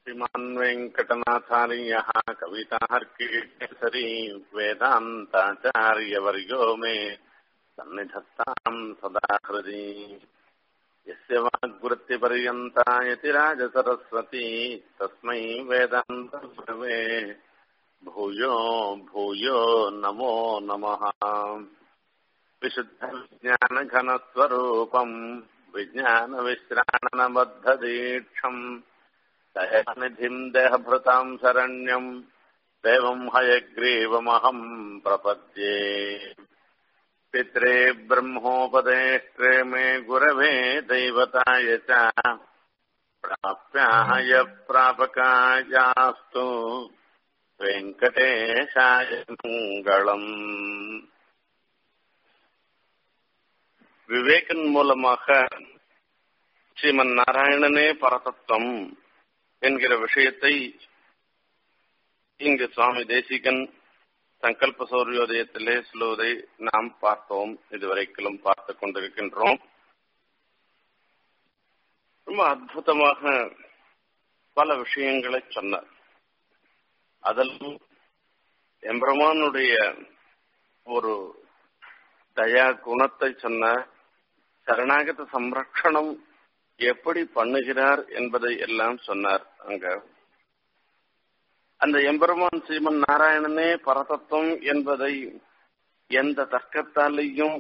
श्रीमान् वेङ्कटनाथार्यः कवितार्किकेसरी वेदान्ताचार्यवर्यो मे सन्निधत्ताम् सदा हृदि यस्य वाग्वृत्तिपर्यन्ता यतिराजसरस्वती तस्मै वेदान्तगुरवे भूयो भूयो नमो नमः विशुद्धविज्ञानघनस्वरूपम् विज्ञानविश्राणनबद्धदीक्षम् दयानिधिम् देहभृताम् शरण्यम् देवम् हयग्रीवमहम् प्रपद्ये पित्रे ब्रह्मोपदेष्ट्रे मे गुरवे दैवताय च प्राप्याय प्रापकायास्तु வெங்கடேஷாய மங்களம் விவேகன் மூலமாக ஸ்ரீமன் நாராயணனே பரதத்துவம் என்கிற விஷயத்தை இங்கு சுவாமி தேசிகன் சங்கல்ப சௌரியோதயத்திலே சொல்லுவதை நாம் பார்த்தோம் இதுவரைக்கும் பார்த்து கொண்டிருக்கின்றோம் ரொம்ப அற்புதமாக பல விஷயங்களை சொன்னார் அதெல்லாம் எம்பெருமானுடைய ஒரு தயா குணத்தை சொன்ன சரணாகத சம்ரக்ஷணம் எப்படி பண்ணுகிறார் என்பதை எல்லாம் சொன்னார் அங்க அந்த எம்பெருமான் ஸ்ரீமன் நாராயணனே பரதத்துவம் என்பதை எந்த தர்க்கத்தாலேயும்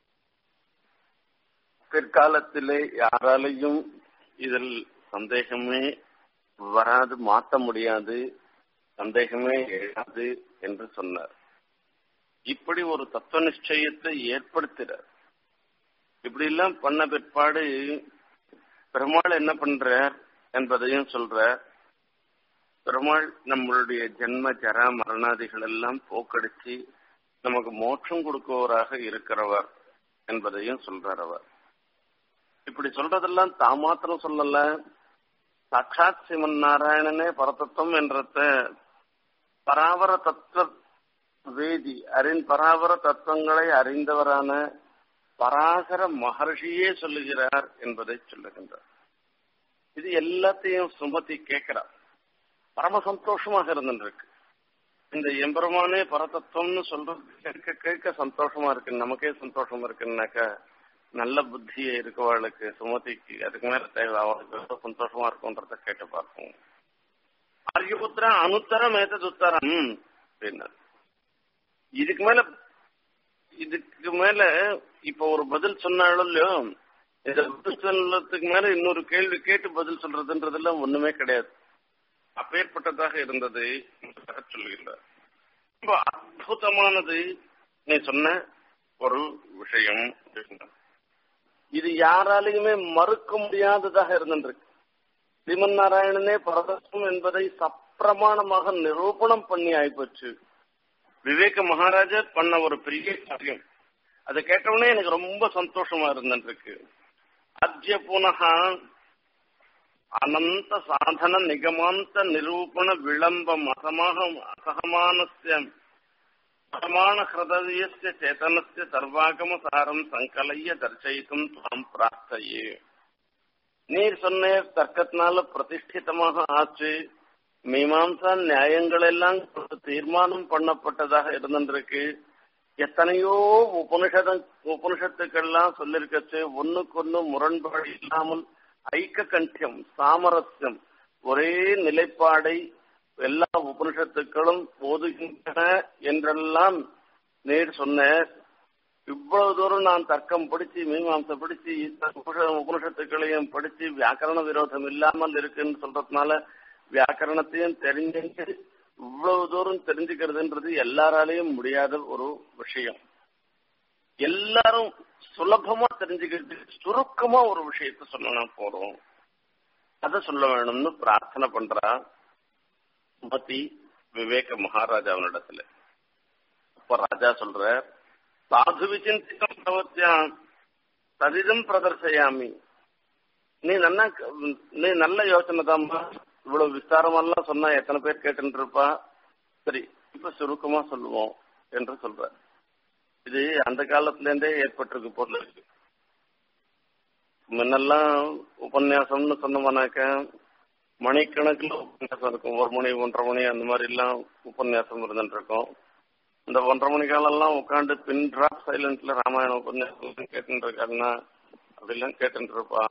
பிற்காலத்திலே யாராலையும் இதில் சந்தேகமே வராது மாற்ற முடியாது சந்தேகமே எழாது என்று சொன்னார் இப்படி ஒரு தத்துவ நிச்சயத்தை ஏற்படுத்துறார் இப்படி எல்லாம் பண்ண பிற்பாடு பெருமாள் என்ன பண்றார் என்பதையும் சொல்ற பெருமாள் நம்மளுடைய ஜென்ம ஜரா மரணாதிகள் எல்லாம் போக்கடிச்சு நமக்கு மோட்சம் கொடுக்குவராக இருக்கிறவர் என்பதையும் சொல்றார் அவர் இப்படி சொல்றதெல்லாம் தான் மாத்திரம் சொல்லல சாட்சாத் சிவன் நாராயணனே பரதத்துவம் என்றத பராவர தத்துவ வேதி அறின் பராவர தத்துவங்களை அறிந்தவரான பராசர மகர்ஷியே சொல்லுகிறார் என்பதை சொல்லுகின்றார் இது எல்லாத்தையும் சுமத்தி கேட்கிறார் பரம சந்தோஷமாக இருந்துருக்கு இந்த எம்பெருமானே பரதத்துவம்னு சொல்றது கேட்க கேட்க சந்தோஷமா இருக்கு நமக்கே சந்தோஷமா இருக்குன்னாக்கா நல்ல புத்தியை இருக்கவாளுக்கு சுமதிக்கு அதுக்கு மேல தேவை அவளுக்கு ரொம்ப சந்தோஷமா இருக்கும்ன்றத கேட்டு பார்ப்போம் ஆரியபுத்திரா அனுத்தரம் ஏத்தது உத்தரம் அப்படின்னாரு இதுக்கு மேல இதுக்கு மேல இப்ப ஒரு பதில் சொன்னாலும் இல்லையோ இந்த பதில் சொல்றதுக்கு மேல இன்னொரு கேள்வி கேட்டு பதில் சொல்றதுன்றதெல்லாம் ஒண்ணுமே கிடையாது அப்பேற்பட்டதாக இருந்தது சொல்லுகின்றார் ரொம்ப அற்புதமானது நீ சொன்ன ஒரு விஷயம் இது யாராலையுமே மறுக்க முடியாததாக இருந்திருக்கு ஸ்ரீமன் நாராயணனே பரதத்துவம் என்பதை சப்பிரமாணமாக நிரூபணம் பண்ணி ஆயிப்போச்சு விவேக மகாராஜர் பண்ண ஒரு பெரிய காரியம் அதை கேட்டவுடனே எனக்கு ரொம்ப சந்தோஷமா இருந்துருக்கு அத்திய புனகா அனந்த சாதன நிகமாந்த நிரூபண விளம்பம் அசமாக அசகமானஸ்ய பிரமாண ஹிருதயஸ்ய சேதனஸ்ய சர்வாகம சாரம் சங்கலைய தர்சயித்தும் தாம் பிரார்த்தையே நீர் சொன்ன தர்க்கத்தினால பிரதிஷ்டிதமாக ஆச்சு மீமாம்சா நியாயங்கள் எல்லாம் தீர்மானம் பண்ணப்பட்டதாக இருந்திருக்கு எத்தனையோ உபனிஷத உபனிஷத்துக்கள்லாம் சொல்லிருக்கச்சு ஒன்னுக்கு ஒன்னு முரண்பாடு இல்லாமல் ஐக்க கண்டியம் சாமரஸ்யம் ஒரே நிலைப்பாடை எல்லா உபனிஷத்துக்களும் போதுகின்றன என்றெல்லாம் நேர் சொன்ன இவ்வளவு தூரம் நான் தர்க்கம் படிச்சு மீமாம்ச படிச்சு உபனிஷத்துக்களையும் படிச்சு வியாக்கரண விரோதம் இல்லாமல் இருக்குன்னு சொல்றதுனால வியாக்கரணத்தையும் தெரிஞ்சு இவ்வளவு தூரம் தெரிஞ்சுக்கிறதுன்றது எல்லாராலையும் முடியாத ஒரு விஷயம் எல்லாரும் சுலபமா தெரிஞ்சுக்கிறது சுருக்கமா ஒரு விஷயத்த சொல்லணும் போறோம் அத சொல்ல வேணும்னு பிரார்த்தனை பண்றா சுமதி விவேக மகாராஜா அவனிடத்துல அப்ப ராஜா சொல்ற சாது விசிந்திக்கம் பிரவத்தியா ததிதம் பிரதர்சயாமி நீ நல்ல நீ நல்ல யோசனை தான்மா இவ்வளவு விஸ்தாரமெல்லாம் சொன்னா எத்தனை பேர் கேட்டு இருப்பா சரி இப்ப சுருக்கமா சொல்லுவோம் என்று சொல்ற இது அந்த காலத்துல இருந்தே ஏற்பட்டிருக்கு பொருள் இருக்கு முன்னெல்லாம் உபன்யாசம்னு சொன்னோம்னாக்க மணிக்கணக்கில் உபன்யாசம் இருக்கும் ஒரு மணி ஒன்றரை மணி அந்த மாதிரி எல்லாம் உபன்யாசம் இருந்துட்டு இருக்கும் இந்த ஒன்றரை மணி காலம்லாம் உட்காந்து பின் டிராப் சைலண்ட்ல ராமாயண உபன்யாசம் கேட்டுட்டு இருக்காருன்னா அப்படிலாம் கேட்டுட்டு இருப்பா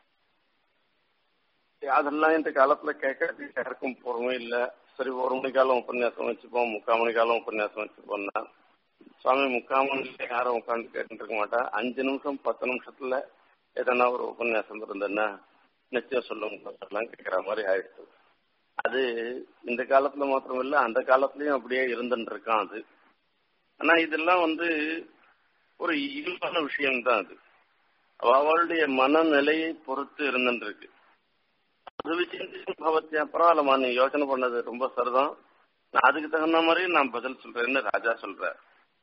அதெல்லாம் இந்த காலத்துல கேட்கறதுக்கு யாருக்கும் பொறுமை இல்ல சரி ஒரு மணி காலம் உபன்யாசம் வச்சுப்போம் முக்கால் மணி காலம் உபன்யாசம் வச்சுப்போம்னா சுவாமி முக்கால் மணில யாரும் உட்காந்து கேட்டுட்டு இருக்க மாட்டா அஞ்சு நிமிஷம் பத்து நிமிஷத்துல எதனா ஒரு உபன்யாசம் இருந்ததுன்னா நிச்சயம் சொல்லுங்க எல்லாம் கேட்கிற மாதிரி ஆயிடுச்சு அது இந்த காலத்துல மாத்திரம் இல்ல அந்த காலத்துலயும் அப்படியே இருந்துட்டு இருக்கான் அது ஆனா இதெல்லாம் வந்து ஒரு இயல்பான விஷயம்தான் அது அவளுடைய மனநிலையை பொறுத்து இருந்துட்டு இருக்கு அது விசிந்திக்கும் பவத்தியா பரவாயில்லம்மா நீ யோசனை பண்ணது ரொம்ப சரிதான் நான் அதுக்கு தகுந்த மாதிரி நான் பதில் சொல்றேன்னு ராஜா சொல்றார்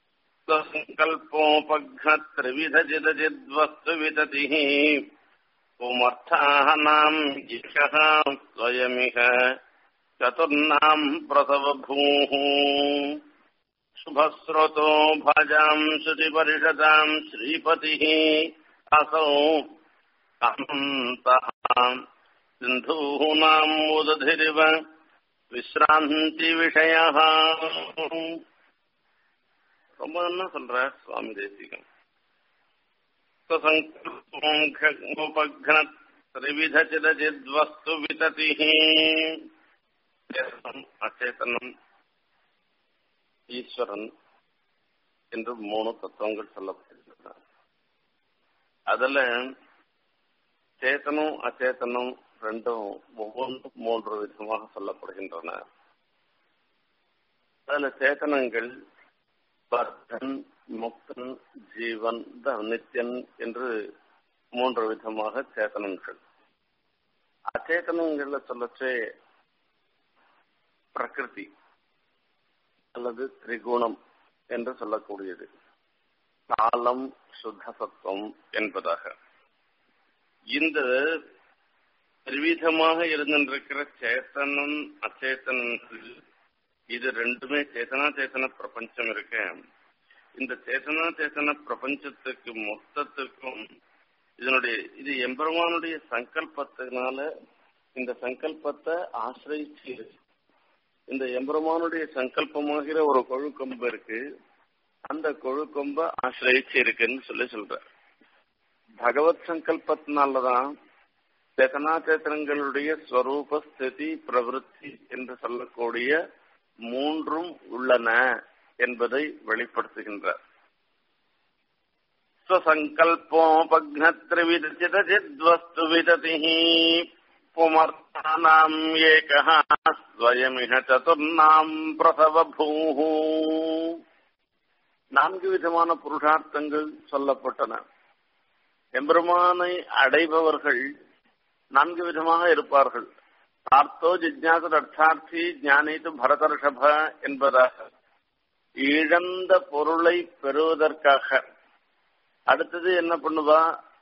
சங்கல்போபக்திவிதஜிதஜித்வஸ்து விததி புமர்த்தானாம் ஈஷः स्वयमिह चतुर्नाम् प्रसवभूः शुभस्रोतो भजाम् श्रुतिपरिषदाम् श्रीपतिः असौ अनन्तः सिन्धूनाम् उदधिरिव विश्रान्तिविषयः ரொம்ப என்ன சொல்ற சுவாமி தேசிகம் திரிவிதச்சிதஜித்வஸ்து விததி அச்சேதனம் ஈஸ்வரன் என்று மூணு தத்துவங்கள் சொல்லப்படுகின்றன அதுல சேத்தனும் அச்சேதனும் ரெண்டும் ஒவ்வொன்றும் மூன்று விதமாக சொல்லப்படுகின்றன அதுல சேத்தனங்கள் பர்தன் முக்தன் ஜீவன் நித்தியன் என்று மூன்று விதமாக சேத்தனங்கள் அச்சேதனங்கள்ல சொல்லச்சே பிரகிருதி அல்லது திரிகுணம் என்று சொல்லக்கூடியது காலம் சுத்த சத்துவம் என்பதாக இந்த விதமாக இருந்திருக்கிற சேத்தனம் அச்சேதனங்கள் இது ரெண்டுமே சேத்தனா சேத்தன பிரபஞ்சம் இருக்க இந்த சேத்தனா சேத்தன பிரபஞ்சத்துக்கு மொத்தத்துக்கும் இதனுடைய இது எம்பெருமானுடைய சங்கல்பத்தினால இந்த சங்கல்பத்தை ஆசிரிச்சு இந்த எம்பெருமானுடைய சங்கல்பமாகிற ஒரு கொழுக்கொம்பு இருக்கு அந்த கொழுக்கொம்ப ஆசிரிச்சு இருக்குன்னு சொல்லி சொல்ற பகவத் சங்கல்பத்தினாலதான் சேத்தனா சேத்தனங்களுடைய ஸ்வரூப ஸ்திதி பிரவருத்தி என்று சொல்லக்கூடிய மூன்றும் உள்ளன என்பதை வெளிப்படுத்துகின்றார் स्वसङ्कल्पोपघ्नत्रिविदचिदचिद्वस्तु विदतिः पुमर्थानाम् एकः स्वयमिह சதுர்ணாம் பிரசவபூः நான்கு விதமான புருஷார்த்தங்கள் சொல்லப்பட்டன எம்பெருமானை அடைபவர்கள் நான்கு விதமாக இருப்பார்கள் ஆர்த்தோ ஜிஜ்ஞாசர் அர்த்தார்த்தி ஞானித்து பரதர்ஷப என்பதாக இழந்த பொருளை பெறுவதற்காக அடுத்தது என்ன பண்ணுவா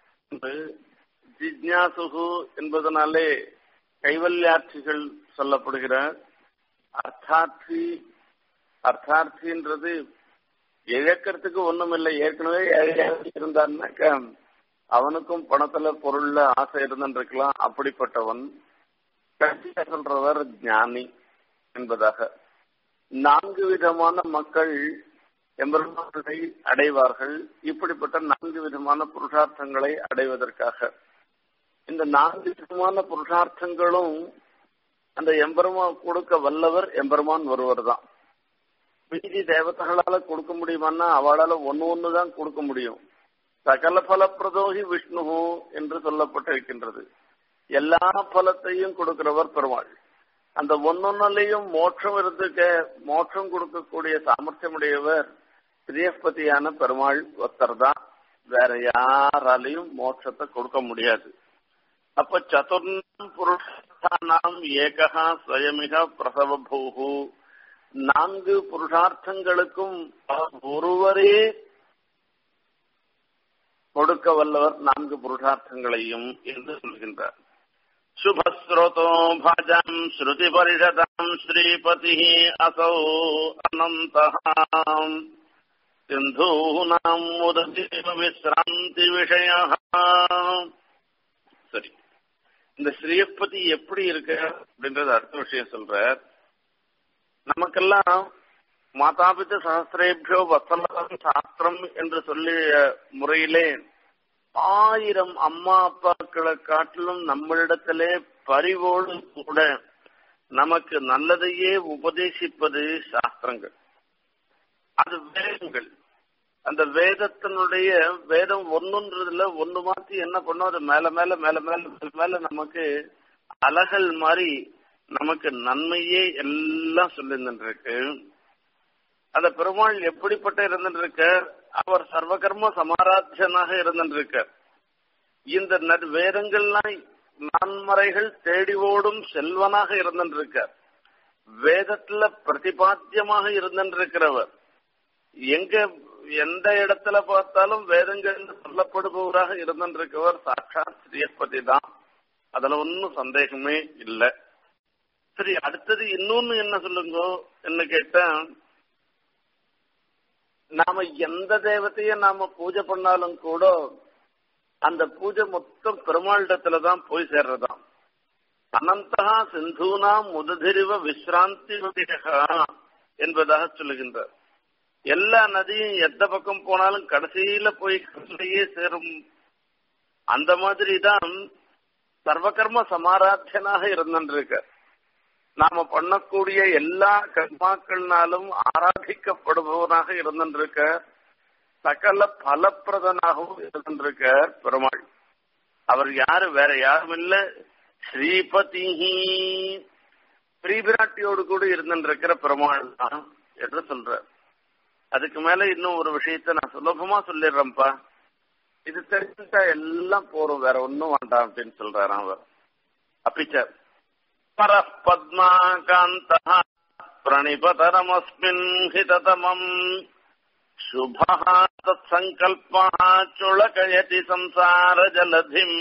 ஜிஜ்ஞாசுகு என்பதனாலே கைவல்யார்த்திகள் சொல்லப்படுகிறார் அர்த்தார்த்தி அர்த்தார்த்தின்றது இழக்கிறதுக்கு ஒண்ணும் இல்லை ஏற்கனவே ஏழையாக இருந்தான்னாக்க அவனுக்கும் பணத்துல பொருள்ல ஆசை இருந்திருக்கலாம் அப்படிப்பட்டவன் கடைசியா சொல்றவர் ஞானி என்பதாக நான்கு விதமான மக்கள் எம்பெருமானை அடைவார்கள் இப்படிப்பட்ட நான்கு விதமான புருஷார்த்தங்களை அடைவதற்காக இந்த நான்கு விதமான புருஷார்த்தங்களும் அந்த எம்பெருமான் கொடுக்க வல்லவர் எம்பெருமான் ஒருவர் தான் மீதி தேவதைகளால கொடுக்க முடியுமான்னா அவளால ஒன்னு ஒண்ணுதான் கொடுக்க முடியும் சகல பலப்பிரதோகி விஷ்ணு என்று சொல்லப்பட்டிருக்கின்றது எல்லா பலத்தையும் கொடுக்கிறவர் பெருமாள் அந்த ஒன்னொன்னுலயும் மோட்சம் இருந்துக்க மோட்சம் கொடுக்கக்கூடிய சாமர்த்தியமுடையவர் பிரியஸ்பதியான பெருமாள் ஒருத்தர் தான் வேற யாராலையும் மோட்சத்தை கொடுக்க முடியாது அப்ப சதுர்ணம் புருஷானாம் ஏகா ஸ்வயமிக பிரசவ பூகு நான்கு புருஷார்த்தங்களுக்கும் ஒருவரே கொடுக்க வல்லவர் நான்கு புருஷார்த்தங்களையும் என்று சொல்கின்றார் शुभस्रोतो भाजाम् श्रुतिपरिषदाम् श्रीपतिः असौ अनन्तः सिन्धूनाम् उदतीव विश्रान्तिविषयः சரி இந்த ஸ்ரீயப்பதி எப்படி இருக்க அப்படின்றது அடுத்த விஷயம் சொல்ற நமக்கெல்லாம் மாதாபித்த சகசிரேபியோ வசலம் சாஸ்திரம் என்று சொல்லிய முறையிலே ஆயிரம் அம்மா அப்பாக்களை காட்டிலும் நம்மளிடத்திலே பரிவோடு கூட நமக்கு நல்லதையே உபதேசிப்பது சாஸ்திரங்கள் அது வேதங்கள் அந்த வேதத்தினுடைய வேதம் ஒன்னொன்றதுல ஒண்ணு மாத்தி என்ன பண்ணும் அது மேல மேல மேல மேல மேல மேல நமக்கு அலகல் மாதிரி நமக்கு நன்மையே எல்லாம் சொல்லிருக்கு அந்த பெருமாள் எப்படிப்பட்ட இருந்திருக்க அவர் சர்வகர்ம சமாராத்தியனாக இருந்திருக்க இந்த வேதங்கள்லாம் நான்மறைகள் தேடி ஓடும் செல்வனாக இருந்திருக்க வேதத்துல பிரதிபாத்தியமாக இருந்திருக்கிறவர் எங்க எந்த இடத்துல பார்த்தாலும் வேதங்கள் சொல்லப்படுபவராக இருந்திருக்கவர் சாட்சாத் ஸ்ரீயப்பதி தான் அதுல ஒன்னும் சந்தேகமே இல்லை சரி அடுத்தது இன்னொன்னு என்ன சொல்லுங்க என்ன கேட்டா நாம எந்த தெய்வத்தையும் நாம பூஜை பண்ணாலும் கூட அந்த பூஜை மொத்தம் பெருமாளிடத்துலதான் போய் சேர்றதாம் அனந்தகா சிந்தூனா முததிரிவ விஸ்ராந்தி என்பதாக சொல்லுகின்றார் எல்லா நதியும் எந்த பக்கம் போனாலும் கடைசியில போய் கடலையே சேரும் அந்த மாதிரி தான் சர்வகர்ம சமாராத்தியனாக இருந்திருக்க நாம பண்ணக்கூடிய எல்லா கர்மாக்கள்னாலும் ஆராதிக்கப்படுபவனாக இருந்திருக்க சகல பலப்பிரதனாகவும் இருந்திருக்க பெருமாள் அவர் யாரு வேற யாரும் இல்ல ஸ்ரீபதி ஸ்ரீபிராட்டியோடு கூட இருந்திருக்கிற பெருமாள் தான் என்று சொல்ற அதுக்கு மேல இன்னும் ஒரு விஷயத்த நான் சுலபமா சொல்லிடுறேன்ப்பா இது தெரிஞ்சுட்டா எல்லாம் போறோம் வேற ஒன்னும் வேண்டாம் அப்படின்னு சொல்றாராம் அவர் அப்பிச்ச பர பத்மாகாந்த பிரணிபதரமஸ்மின் ஹிததமம் शुभः तत्सङ्कल्पः चुळकयति संसारजलधिम्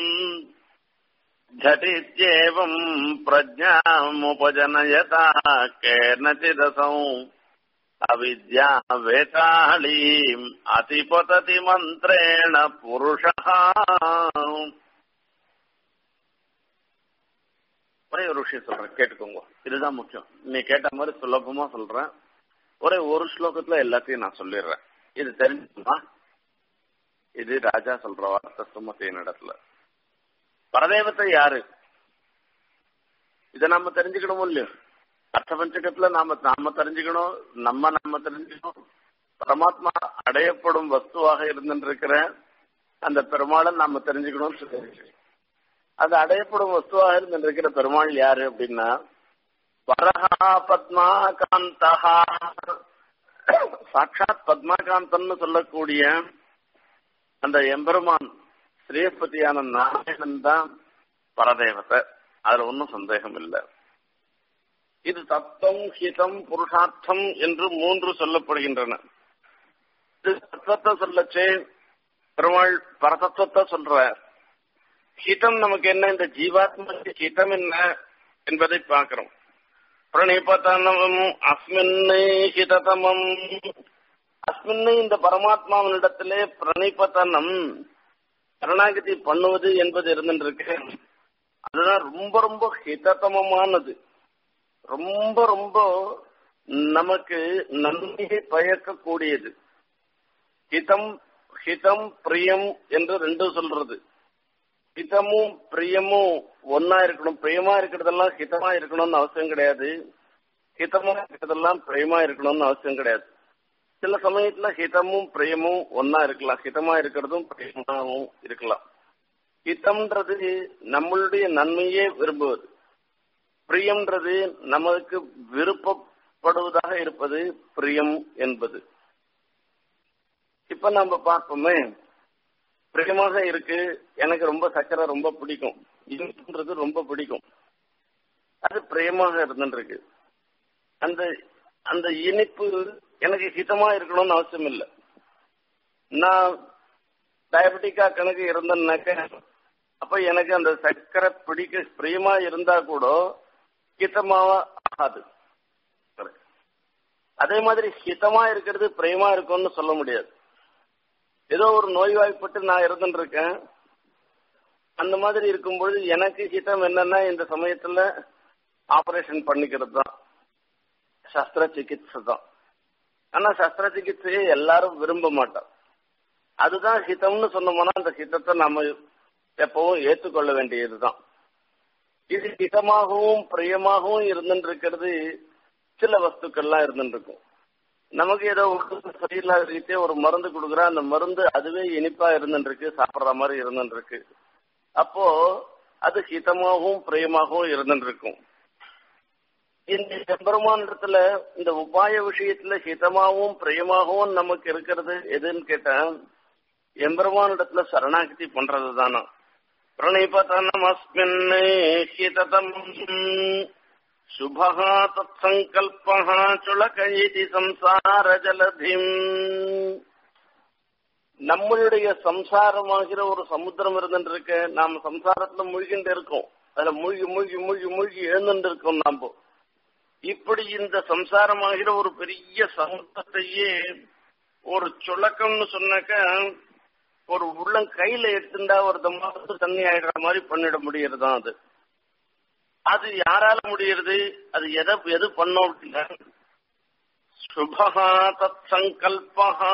झटित्येवम् प्रज्ञामुपजनयता केनचिदसौ अविद्या वेताळीम् अतिपतति मन्त्रेण पुरुषः ஒரே ஒரு விஷயம் சொல்றேன் கேட்டுக்கோங்க இதுதான் முக்கியம் நீ கேட்ட மாதிரி சுலபமா சொல்றேன் ஒரே ஒரு ஸ்லோகத்துல எல்லாத்தையும் நான் சொல்லிடுறேன் இது தெரிஞ்சுமா இது ராஜா சொல்ற வார்த்தை சுமத்தியின் இடத்துல பரதேவத்தை யாரு இதை நாம தெரிஞ்சுக்கணும் இல்லையோ அர்த்த பஞ்சகத்துல நாம நாம தெரிஞ்சுக்கணும் நம்ம நம்ம தெரிஞ்சுக்கணும் பரமாத்மா அடையப்படும் வஸ்துவாக இருந்துருக்கிற அந்த பெருமாளை நாம தெரிஞ்சுக்கணும்னு சொல்லி அது அடையப்படும் வஸ்துவாக இருந்துருக்கிற பெருமாள் யாரு அப்படின்னா வரஹா பத்மாகாந்தா சாட்சாத் பத்மாகாந்தன் சொல்லக்கூடிய அந்த எம்பெருமான் ஸ்ரீபதியான நாராயணன் தான் பரதேவத்தை அதுல ஒன்றும் சந்தேகம் இல்லை இது தத்துவம் ஹிதம் புருஷார்த்தம் என்று மூன்று சொல்லப்படுகின்றன இது தத்துவத்தை சொல்லச்சே பெருமாள் பரதத்துவத்தை சொல்ற ஹிதம் நமக்கு என்ன இந்த ஜீவாத்மக்கு ஹிதம் என்ன என்பதை பார்க்கிறோம் பிரணிபதனம் அஸ்மின் ஹிததமம் அஸ்மின் இந்த பரமாத்மாவனிடத்திலே பிரணிபதனம் சரணாகதி பண்ணுவது என்பது இருந்துருக்கு அதுதான் ரொம்ப ரொம்ப ஹிததமமானது ரொம்ப ரொம்ப நமக்கு நன்மையை பயக்கக்கூடியது ஹிதம் ஹிதம் பிரியம் என்று ரெண்டும் சொல்றது ஹிதமும் பிரியமும் ஒன்னா இருக்கணும் பிரியமா இருக்கிறதெல்லாம் ஹிதமா இருக்கணும்னு அவசியம் கிடையாது ஹிதமா இருக்கிறதெல்லாம் பிரியமா இருக்கணும்னு அவசியம் கிடையாது சில சமயத்துல ஹிதமும் பிரியமும் ஒன்னா இருக்கலாம் ஹிதமா இருக்கிறதும் பிரியமாவும் இருக்கலாம் ஹிதம்ன்றது நம்மளுடைய நன்மையே விரும்புவது பிரியம்ன்றது நமக்கு விருப்பப்படுவதாக இருப்பது பிரியம் என்பது இப்ப நம்ம பார்ப்போமே பிரியமாக இருக்கு எனக்கு ரொம்ப சக்கரை ரொம்ப பிடிக்கும் இனிப்புன்றது ரொம்ப பிடிக்கும் அது பிரியமாக இருந்துருக்கு அந்த அந்த இனிப்பு எனக்கு ஹிதமா இருக்கணும்னு அவசியம் இல்லை நான் டயபெட்டிக்கா கணக்கு இருந்தேன்னாக்க அப்ப எனக்கு அந்த சக்கரை பிடிக்க பிரியமா இருந்தா கூட ஹிதமாவா ஆகாது அதே மாதிரி ஹிதமா இருக்கிறது பிரியமா இருக்கும்னு சொல்ல முடியாது ஏதோ ஒரு நோய்வாய்ப்பட்டு நான் இருந்துட்டு இருக்கேன் அந்த மாதிரி இருக்கும்பொழுது எனக்கு ஹிதம் என்னன்னா இந்த சமயத்துல ஆபரேஷன் பண்ணிக்கிறது தான் சஸ்திர சிகிச்சை தான் ஆனா சஸ்திர சிகிச்சையை எல்லாரும் விரும்ப மாட்டோம் அதுதான் ஹிதம்னு சொன்னோம்னா அந்த ஹிதத்தை நம்ம எப்பவும் ஏற்றுக்கொள்ள வேண்டியதுதான் இது ஹிதமாகவும் பிரியமாகவும் இருந்துட்டு இருக்கிறது சில வஸ்துக்கள்லாம் இருந்துட்டு இருக்கும் நமக்கு ஏதோ உடம்பு சரியில்லாத ரீதியா ஒரு மருந்து கொடுக்குறா அந்த மருந்து அதுவே இனிப்பா இருந்துட்டு இருக்கு சாப்பிடுற மாதிரி இருந்துட்டு இருக்கு அப்போ அது ஹிதமாகவும் பிரியமாகவும் இருந்துட்டு இருக்கும் இந்த எம்பெருமான் இடத்துல இந்த உபாய விஷயத்துல ஹிதமாகவும் பிரியமாகவும் நமக்கு இருக்கிறது எதுன்னு கேட்டா எம்பெருமான் இடத்துல சரணாகதி பண்றது தானா प्रणिपतनमस्मिन् हिततम् शुभः तत्सङ्कल्पः चुलक इति संसारजलधिम् நம்மளுடைய சம்சாரமாகிற ஒரு சமுத்திரம் இருந்துட்டு இருக்கு நாம சம்சாரத்துல மூழ்கிட்டு இருக்கோம் அதுல மூழ்கி மூழ்கி மூழ்கி மூழ்கி எழுந்துட்டு இருக்கோம் நாம இப்படி இந்த சம்சாரமாகிற ஒரு பெரிய சமுத்திரத்தையே ஒரு சுழக்கம்னு சொன்னாக்க ஒரு உள்ளம் கையில எடுத்துட்டா ஒரு தம்மாவது தண்ணி ஆயிடுற மாதிரி பண்ணிட முடியறதுதான் அது அது யாரால முடியறது அது எதை எது பண்ணோம் அப்படின்னா சுபகா தத் சங்கல்பகா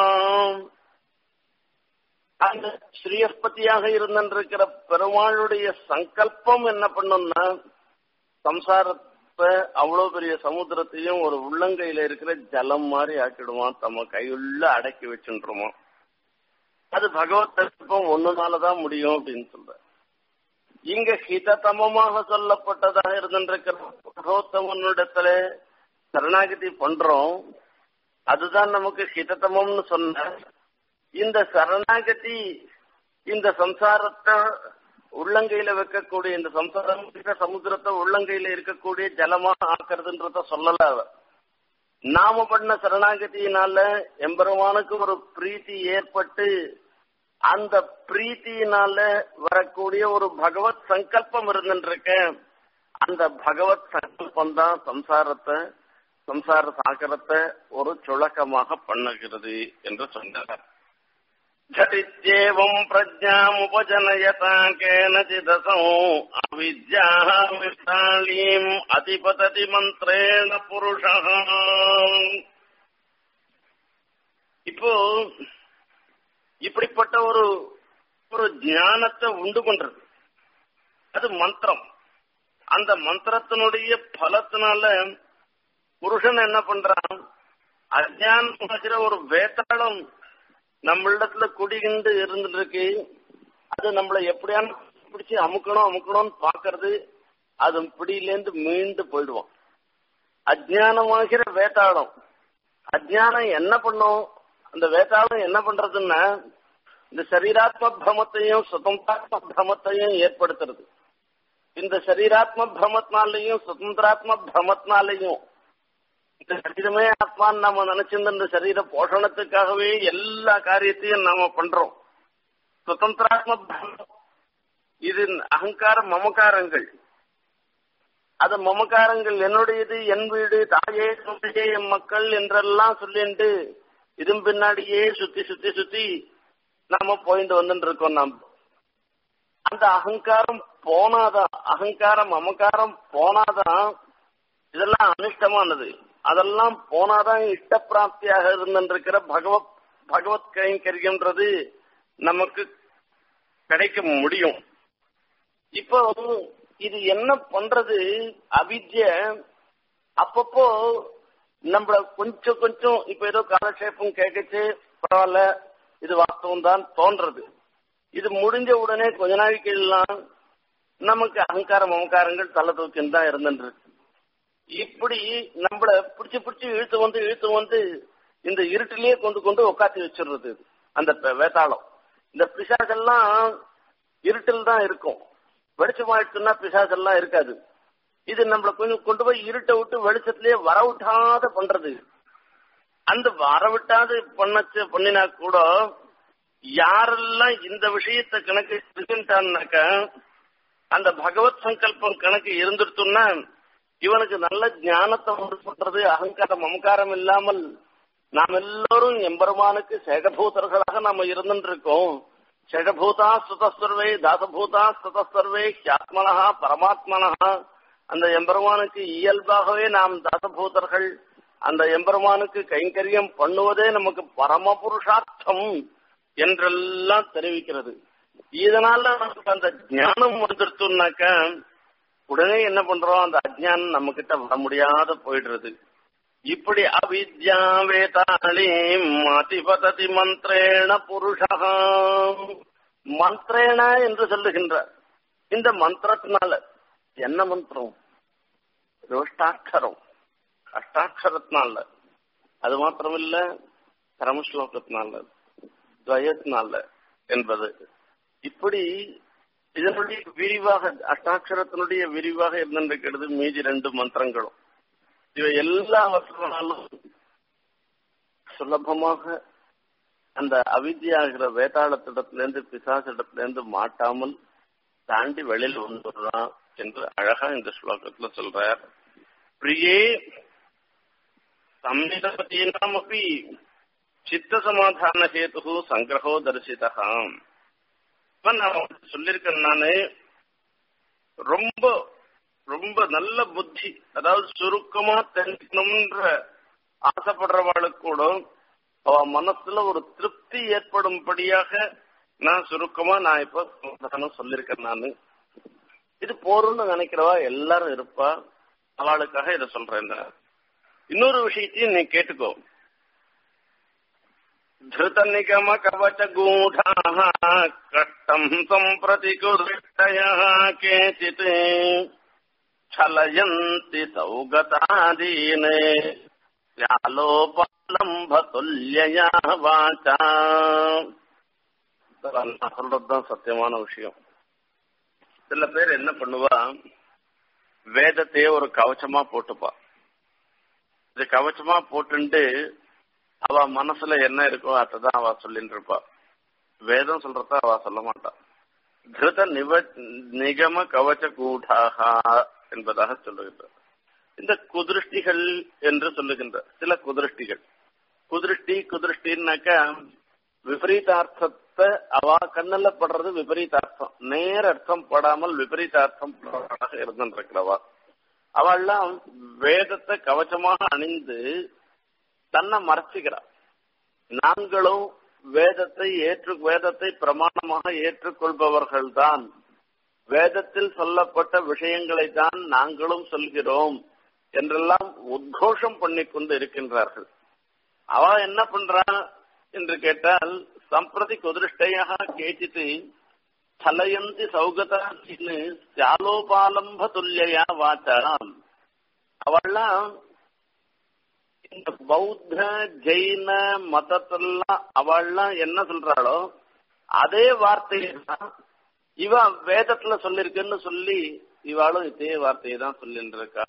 அந்த ஸ்ரீயஸ்பதியாக இருந்திருக்கிற பெருமாளுடைய சங்கல்பம் என்ன பண்ணும்னா சம்சாரத்தை அவ்வளவு பெரிய சமுத்திரத்தையும் ஒரு உள்ளங்கையில இருக்கிற ஜலம் மாதிரி ஆக்கிடுவான் தம்ம கையுள்ள அடக்கி வச்சுருமா அது பகவத் தத்துவம் ஒண்ணுனாலதான் முடியும் அப்படின்னு சொல்ற இங்க ஹிததமமாக சொல்லப்பட்டதாக இருந்திருக்கிற பகவத்தமனிடத்துல சரணாகதி பண்றோம் அதுதான் நமக்கு ஹிததமம்னு சொன்ன இந்த சரணாகதி இந்த சம்சாரத்தை உள்ளங்கையில வைக்கக்கூடிய இந்த சம்சாரம் சமுத்திரத்தை உள்ளங்கையில இருக்கக்கூடிய ஜலமா ஆக்குறதுன்றத சொல்லல அவ நாம பண்ண சரணாகதியினால எம்பெருமானுக்கு ஒரு பிரீத்தி ஏற்பட்டு அந்த பிரீத்தியினால வரக்கூடிய ஒரு பகவத் சங்கல்பம் இருந்துருக்க அந்த பகவத் சங்கல்பம் தான் சம்சாரத்தை சம்சார சாகரத்தை ஒரு சுழக்கமாக பண்ணுகிறது என்று சொன்னார் झटित्येवम् प्रज्ञामुपजनयता केनचिदसौ अविद्याः विशालीम् अतिपतति मन्त्रेण पुरुषः இப்போ இப்படிப்பட்ட ஒரு ஒரு ஞானத்தை உண்டு பண்றது அது மந்திரம் அந்த மந்திரத்தினுடைய பலத்தினால புருஷன் என்ன பண்றான் அஜான ஒரு வேத்தாளம் நம்மளிடத்துல குடிகிண்டு இருந்துட்டு இருக்கு அது நம்மள எப்படியான பிடிச்சு அமுக்கணும் அமுக்கணும்னு பாக்குறது அது பிடியிலேருந்து மீண்டு போயிடுவோம் அஜானமாகிற வேத்தாளம் அஜானம் என்ன பண்ணும் அந்த வேதாளம் என்ன பண்றதுன்னா இந்த சரீராத்ம பிரமத்தையும் சுதந்திராத்ம பிரமத்தையும் ஏற்படுத்துறது இந்த சரீராத்ம பிரமத்தினாலையும் சுதந்திராத்ம பிரமத்தினாலையும் இந்த சரீரமே ஆத்மான்னு நாம நினைச்சிருந்த இந்த சரீர போஷணத்துக்காகவே எல்லா காரியத்தையும் நாம பண்றோம் சுதந்திராத்ம பிரமம் இது அகங்கார மமகாரங்கள் அது மமகாரங்கள் என்னுடையது என் வீடு தாயே தந்தையே என் மக்கள் என்றெல்லாம் சொல்லிட்டு இதன் பின்னாடியே சுத்தி சுத்தி சுத்தி நாம போயிட்டு வந்துட்டு இருக்கோம் நாம் அந்த அகங்காரம் போனாதான் அகங்காரம் மமகாரம் போனாதான் இதெல்லாம் அனிஷ்டமானது அதெல்லாம் போனாதான் இஷ்ட பிராப்தியாக இருந்திருக்கிற பகவத் பகவத் கைங்கரியம்ன்றது நமக்கு கிடைக்க முடியும் இப்போ இது என்ன பண்றது அவித்ய அப்பப்போ நம்மள கொஞ்சம் கொஞ்சம் இப்ப ஏதோ காலக்ஷேபம் கேட்கச்சு பரவாயில்ல இது வாஸ்தவம் தான் தோன்றது இது முடிஞ்ச உடனே கொஞ்ச நாளைக்கு எல்லாம் நமக்கு அகங்கார மமக்காரங்கள் தலை தூக்கின்னு தான் இருந்துட்டு இப்படி நம்மள பிடிச்சு பிடிச்சு இழுத்து வந்து இழுத்து வந்து இந்த இருட்டிலேயே கொண்டு கொண்டு உட்காத்தி வச்சிடுறது அந்த வேதாளம் இந்த பிசாசெல்லாம் இருட்டில் தான் இருக்கும் வெளிச்சமாயிடுச்சுன்னா பிசாசெல்லாம் இருக்காது இது நம்மள கொஞ்சம் கொண்டு போய் இருட்டை விட்டு வெளிச்சத்திலேயே வரவிட்டாத பண்றது அந்த வரவிட்டாது பண்ணச்சு பண்ணினா கூட யாரெல்லாம் இந்த விஷயத்தை கணக்கு இருக்குன்ட்டான்னாக்க அந்த பகவத் சங்கல்பம் கணக்கு இருந்துருத்துன்னா இவனுக்கு நல்ல ஞானத்தை உண்டு பண்றது அகங்காரம் மமகாரம் இல்லாமல் நாம் எல்லோரும் எம்பெருமானுக்கு சேகபூதர்களாக நாம இருந்துட்டு இருக்கோம் ஷடபூதா சுதசர்வே தாசபூதா சுதசர்வே ஹியாத்மனா பரமாத்மனா அந்த எம்பெருமானுக்கு இயல்பாகவே நாம் தாசபூதர்கள் அந்த எம்பெருமானுக்கு கைங்கரியம் பண்ணுவதே நமக்கு பரம புருஷார்த்தம் என்றெல்லாம் தெரிவிக்கிறது இதனால நமக்கு அந்த ஞானம் வந்துருச்சுனாக்க உடனே என்ன பண்றோம் அந்த அஜ்ஞானம் நம்ம கிட்ட வர முடியாத போயிடுறது இப்படி அவித்யா வேதாளி மதிபததி மந்திரேண புருஷா மந்திரேண என்று சொல்லுகின்றார் இந்த மந்திரத்தினால என்ன மந்திரம் ரோஷ்டாட்சரம் அஷ்டாட்சரத்தினால அது மாத்திரமில்ல கரமஸ்லோகத்தினால துவயத்தினால என்பது இப்படி இதனுடைய விரிவாக அஷ்டாட்சரத்தினுடைய விரிவாக இருந்திருக்கிறது மீதி ரெண்டு மந்திரங்களும் இவை எல்லாவற்றினாலும் சுலபமாக அந்த அவித்யாகிற வேதாளத்திடத்திலிருந்து பிசாசிடத்திலிருந்து மாட்டாமல் தாண்டி வெளியில் வந்துடுறான் என்று அழகா இந்த ஸ்லோகத்துல சொல்றார் பிரியே சம்மிதபதீனாம் அப்படி சித்த சமாதான ஹேத்து சங்கிரகோ தரிசிதா நான் சொல்லியிருக்கேன் நானு ரொம்ப ரொம்ப நல்ல புத்தி அதாவது சுருக்கமா தெரிஞ்சுக்கணும்ன்ற ஆசைப்படுறவாளுக்கு கூட அவ மனசுல ஒரு திருப்தி ஏற்படும்படியாக நான் சுருக்கமா நான் இப்ப சமாதானம் சொல்லியிருக்கேன் நானு இது போறோம்னு நினைக்கிறவா எல்லாரும் இருப்பா அவளுக்காக இதை சொல்றேன் இன்னொரு விஷயத்தையும் நீ கேட்டுக்கோ धृत निगम कवच गूढ़ा कष्टम संप्रति कुदृष्टयः केचित् छलयन्ति सौगतादीने व्यालोपालम्भतुल्यया वाचा நான் சொல்றதுதான் சத்தியமான விஷயம் சில பேர் என்ன பண்ணுவா வேதத்தையே ஒரு கவச்சமா போட்டுப்பா இது கவச்சமா போட்டுண்டு அவ மனசுல என்ன இருக்கோ அதான் அவ சொல்லிட்டு இருப்பா வேதம் சொல்றத அவ சொல்ல மாட்டா திருத நிவ நிகம கவச்ச கூடாக என்பதாக சொல்லுகின்ற இந்த குதிருஷ்டிகள் என்று சொல்லுகின்ற சில குதிருஷ்டிகள் குதிருஷ்டி குதிருஷ்டின்னாக்கா விபரீதார்த்தத்தை அவ கண்ணில் படுறது விபரீதார்த்தம் நேர அர்த்தம் படாமல் விபரீதார்த்தம் இருந்திருக்கிறவா அவள்லாம் வேதத்தை கவச்சமாக அணிந்து தன்னை மறைச்சுக்கிறார் நாங்களும் வேதத்தை ஏற்று வேதத்தை பிரமாணமாக ஏற்றுக்கொள்பவர்கள் தான் வேதத்தில் சொல்லப்பட்ட விஷயங்களை தான் நாங்களும் சொல்கிறோம் என்றெல்லாம் உத்கோஷம் பண்ணி கொண்டு இருக்கின்றார்கள் அவ என்ன பண்றா என்று கேட்டால் சம்பிரதி குதிருஷ்டையாக கேச்சித்து ஸ்தலயந்தி சௌகதான்னு சாலோபாலம்ப துல்லையா வாச்சாம் அவள்லாம் இந்த பௌத்த ஜெயின மதத்தெல்லாம் அவள்லாம் என்ன சொல்றாளோ அதே வார்த்தையை தான் இவ வேதத்துல சொல்லிருக்குன்னு சொல்லி இவாளும் இதே வார்த்தையை தான் சொல்லிட்டு இருக்கா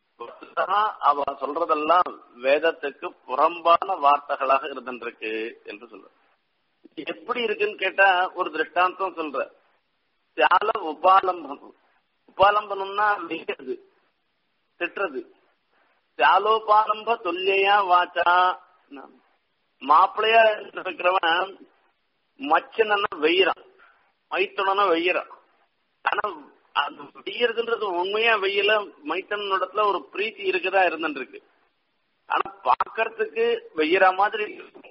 அவ சொல்றதெல்லாம் வேதத்துக்கு புறம்பான வார்த்தைகளாக இருந்துருக்கு என்று சொல்ற எப்படி இருக்குன்னு கேட்டா ஒரு திருஷ்டாந்தம் சொல்ற தியால உபாலம்பம் உபாலம்பனம்னா மிகிறது திட்டுறது தியாலோபாலம்ப தொல்லையா வாச்சா மாப்பிள்ளையா இருக்கிறவன் மச்சனா வெய்யறான் மைத்துனா வெய்யறான் ஆனா அது வெய்யறதுன்றது உண்மையா வெயில மைத்தனோடத்துல ஒரு பிரீத்தி இருக்குதா இருந்துருக்கு ஆனா பாக்கறதுக்கு வெய்யற மாதிரி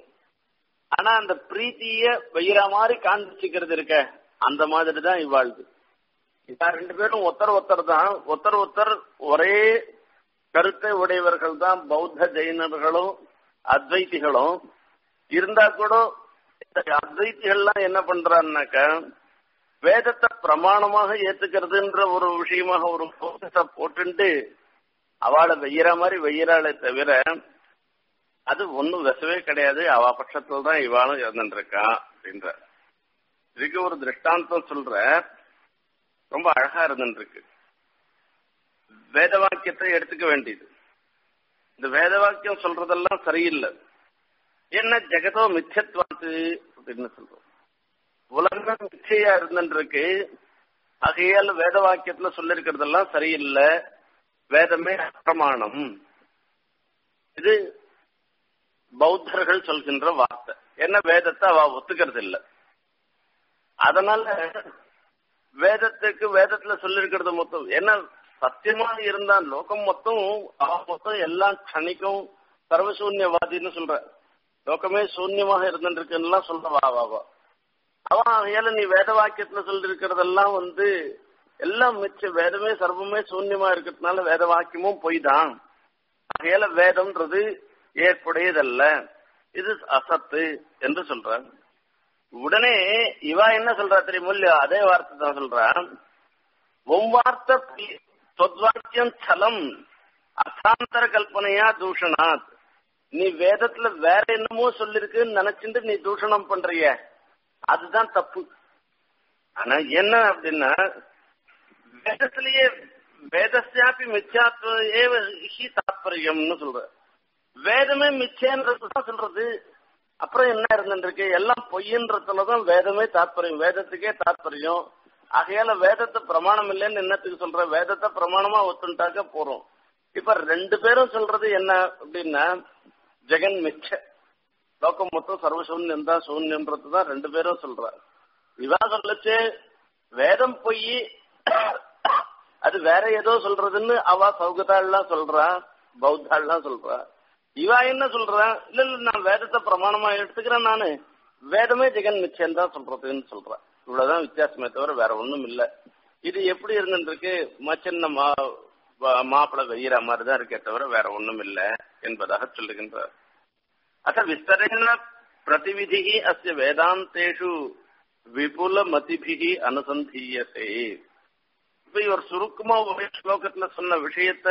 ஆனா அந்த பிரீத்திய வெய்யற மாதிரி காண்பிச்சுக்கிறது இருக்க அந்த மாதிரி தான் இவாழ்வு ரெண்டு பேரும் ஒருத்தர் ஒருத்தர் தான் ஒருத்தர் ஒருத்தர் ஒரே கருத்தை உடையவர்கள் தான் பௌத்த ஜெயினர்களும் அத்வைத்திகளும் இருந்தா கூட அத்வைத்திகள்லாம் என்ன பண்றான்னாக்க வேதத்தை பிரமாணமாக ஏத்துக்கிறதுன்ற ஒரு விஷயமாக ஒரு போக்கஸ போட்டுண்டு அவளை வெய்யற மாதிரி வெய்யறாளே தவிர அது ஒன்னும் விசவே கிடையாது அவ பட்சத்துல தான் இவாளும் இருந்துருக்கா அப்படின்ற இதுக்கு ஒரு திருஷ்டாந்தம் சொல்ற ரொம்ப அழகா இருந்துருக்கு வேத வாக்கியத்தை எடுத்துக்க வேண்டியது இந்த வேத வாக்கியம் சொல்றதெல்லாம் சரியில்லை என்ன ஜெகதோ மிச்சத்வாத்து அப்படின்னு சொல்றோம் உலகம் மிச்சையா இருந்துருக்கு ஆகையால் வேத வாக்கியத்துல சொல்லிருக்கிறதெல்லாம் சரியில்லை வேதமே அப்பிரமாணம் இது பௌத்தர்கள் சொல்கின்ற வார்த்தை என்ன வேதத்தை அவ ஒத்துக்கிறது இல்ல அதனால வேதத்துக்கு வேதத்துல சொல்லிருக்கிறது மொத்தம் என்ன சத்தியமா இருந்தா லோகம் மொத்தம் அவன் மொத்தம் எல்லாம் கணிக்கும் சர்வசூன்யவாதின்னு சொல்ற லோகமே சூன்யமாக இருந்துருக்குன்னு சொல்றவா அவ அவன் அதையால நீ வேத வாக்கியத்துல சொல்லி இருக்கிறதெல்லாம் வந்து எல்லாம் மிச்ச வேதமே சர்வமே சூன்யமா இருக்கிறதுனால வேத வாக்கியமும் பொய் தான் அதையால வேதம்ன்றது ஏற்புடையதல்ல இது அசத்து என்று சொல்றான் உடனே இவா என்ன சொல்றா தெரியுமோ இல்லையா அதே வார்த்தை தான் சொல்றான் ஒவ்வார்த்த தொத்வாக்கியம் சலம் அசாந்தர கல்பனையா தூஷணாத் நீ வேதத்துல வேற என்னமோ சொல்லிருக்குன்னு நினைச்சிட்டு நீ தூஷணம் பண்றிய அதுதான் தப்பு ஆனா என்ன அப்படின்னா வேதத்திலேயே வேதஸ்யாப்பி மிச்சாத்வ ஏவ ஹி தாத்பரியம்னு சொல்ற வேதமே மிச்சேன்றதுதான் சொல்றது அப்புறம் என்ன இருந்துருக்கு எல்லாம் பொய்யன்றதுலதான் வேதமே தாத்பரியம் வேதத்துக்கே தாத்பரியம் ஆகையால வேதத்தை பிரமாணம் இல்லைன்னு என்னத்துக்கு சொல்ற வேதத்தை பிரமாணமா ஒத்துண்டாக்க போறோம் இப்ப ரெண்டு பேரும் சொல்றது என்ன அப்படின்னா ஜெகன் மிச்ச லோகம் மொத்தம் சர்வசூன்யம் தான் சூன்யம்ன்றது தான் ரெண்டு பேரும் சொல்ற இவா சொல்லச்சு வேதம் பொய் அது வேற ஏதோ சொல்றதுன்னு அவ சௌகதாள்லாம் சொல்றா பௌத்தாள்லாம் சொல்றா இவா என்ன சொல்றா இல்ல இல்ல நான் வேதத்தை பிரமாணமா எடுத்துக்கிறேன் நானு வேதமே ஜெகன் மிச்சம் தான் சொல்றதுன்னு சொல்றா இவ்வளவுதான் வித்தியாசமே தவிர வேற ஒண்ணும் இல்ல இது எப்படி இருந்துருக்கு மச்சன்ன மா மாப்பிள வெய்யற மாதிரி தான் இருக்கே தவிர வேற ஒண்ணும் இல்ல என்பதாக சொல்லுகின்றார் அத்த விஸ்தரேன பிரதிவிதி அஸ்ய வேதாந்தேஷு விபுல மதிபிகி அனுசந்தீயசே இப்ப இவர் சுருக்கமா ஒரே ஸ்லோகத்துல சொன்ன விஷயத்த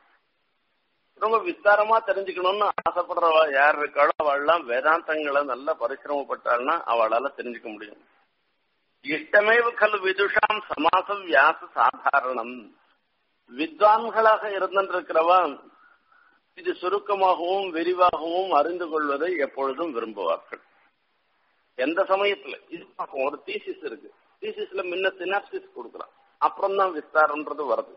ரொம்ப விஸ்தாரமா தெரிஞ்சுக்கணும்னு ஆசைப்படுறவா யார் இருக்காளோ அவள்லாம் வேதாந்தங்களை நல்லா பரிசிரமப்பட்டாள்னா அவளால தெரிஞ்சுக்க முடியும் இஷ்டமேவ கல் விதுஷாம் சமாச வியாச சாதாரணம் வித்வான்களாக இருந்திருக்கிறவா இது சுருக்கமாகவும் விரிவாகவும் அறிந்து கொள்வதை எப்பொழுதும் விரும்புவார்கள் எந்த சமயத்துல இது ஒரு தீசிஸ் இருக்கு தீசிஸ்ல முன்ன சினாப்சிஸ் கொடுக்குறான் அப்புறம் தான் விஸ்தாரம்ன்றது வருது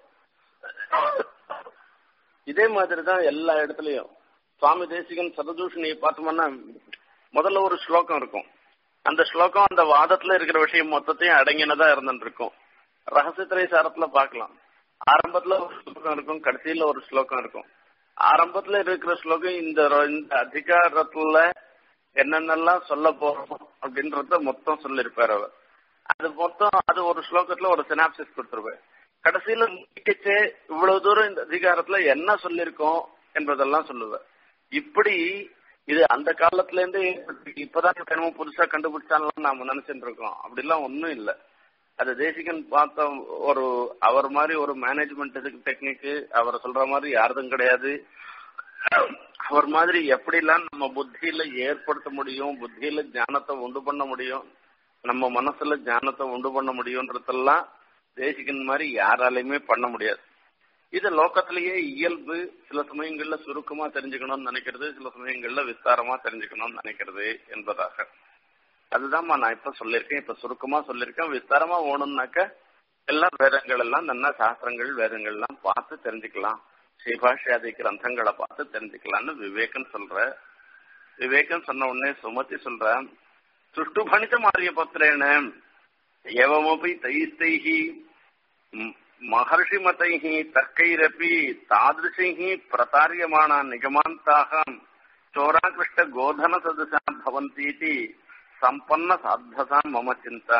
இதே மாதிரி தான் எல்லா இடத்துலயும் சுவாமி தேசிகன் சததூஷணியை பார்த்தோம்னா முதல்ல ஒரு ஸ்லோகம் இருக்கும் அந்த ஸ்லோகம் அந்த வாதத்துல இருக்கிற விஷயம் மொத்தத்தையும் அடங்கினதா இருந்துட்டு இருக்கும் ரகசியத்திரை சாரத்துல பார்க்கலாம் ஆரம்பத்துல ஒரு ஸ்லோகம் இருக்கும் கடைசியில ஒரு ஸ்லோகம் இருக்கும் ஆரம்பத்துல இருக்கிற ஸ்லோகம் இந்த இந்த அதிகாரத்துல என்னென்னலாம் சொல்ல போறோம் அப்படின்றத மொத்தம் சொல்லியிருப்பார் அவர் அது மொத்தம் அது ஒரு ஸ்லோகத்துல ஒரு சினாப்சிஸ் கொடுத்துருவார் கடைசியில முடிக்கச்சு இவ்வளவு தூரம் இந்த அதிகாரத்துல என்ன சொல்லியிருக்கோம் என்பதெல்லாம் சொல்லுவேன் இப்படி இது அந்த காலத்துல இருந்து இப்பதான் என்னமோ புதுசா கண்டுபிடிச்சாலும் நாம நினைச்சிட்டு இருக்கோம் அப்படிலாம் ஒண்ணும் இல்ல அது தேசிகன் பார்த்த ஒரு அவர் மாதிரி ஒரு மேனேஜ்மெண்ட் டெக்னிக் அவர் சொல்ற மாதிரி யாருதும் கிடையாது அவர் மாதிரி எப்படிலாம் நம்ம புத்தியில ஏற்படுத்த முடியும் புத்தியில ஞானத்தை உண்டு பண்ண முடியும் நம்ம மனசுல ஞானத்தை உண்டு பண்ண முடியும்ன்றதெல்லாம் தேசிகன் மாதிரி யாராலையுமே பண்ண முடியாது இது லோக்கத்திலேயே இயல்பு சில சமயங்கள்ல சுருக்கமா தெரிஞ்சுக்கணும்னு நினைக்கிறது சில சமயங்கள்ல விஸ்தாரமா தெரிஞ்சுக்கணும்னு நினைக்கிறது என்பதாக அதுதான்மா நான் இப்ப சொல்லியிருக்கேன் இப்ப சுருக்கமா சொல்லியிருக்கேன் விஸ்தாரமா ஓணும்னாக்க எல்லா வேதங்கள் எல்லாம் நல்லா சாஸ்திரங்கள் வேதங்கள் எல்லாம் பார்த்து தெரிஞ்சுக்கலாம் ஸ்ரீபாஷ்யாதி கிரந்தங்களை பார்த்து தெரிஞ்சுக்கலாம்னு விவேகன் சொல்ற விவேகன் சொன்ன உடனே சுமதி சொல்ற சுஷ்டு பணித மாறிய பத்திரேன எவமபி தைஸ்தைஹி महर्षिमतैः तर्कैरपि तादृशैः प्रतार्यमाणा निगमान्ताः चोराकृष्टगोधनसदृशा भवन्तीति சம்பன்ன சாத்ததா மம சிந்தா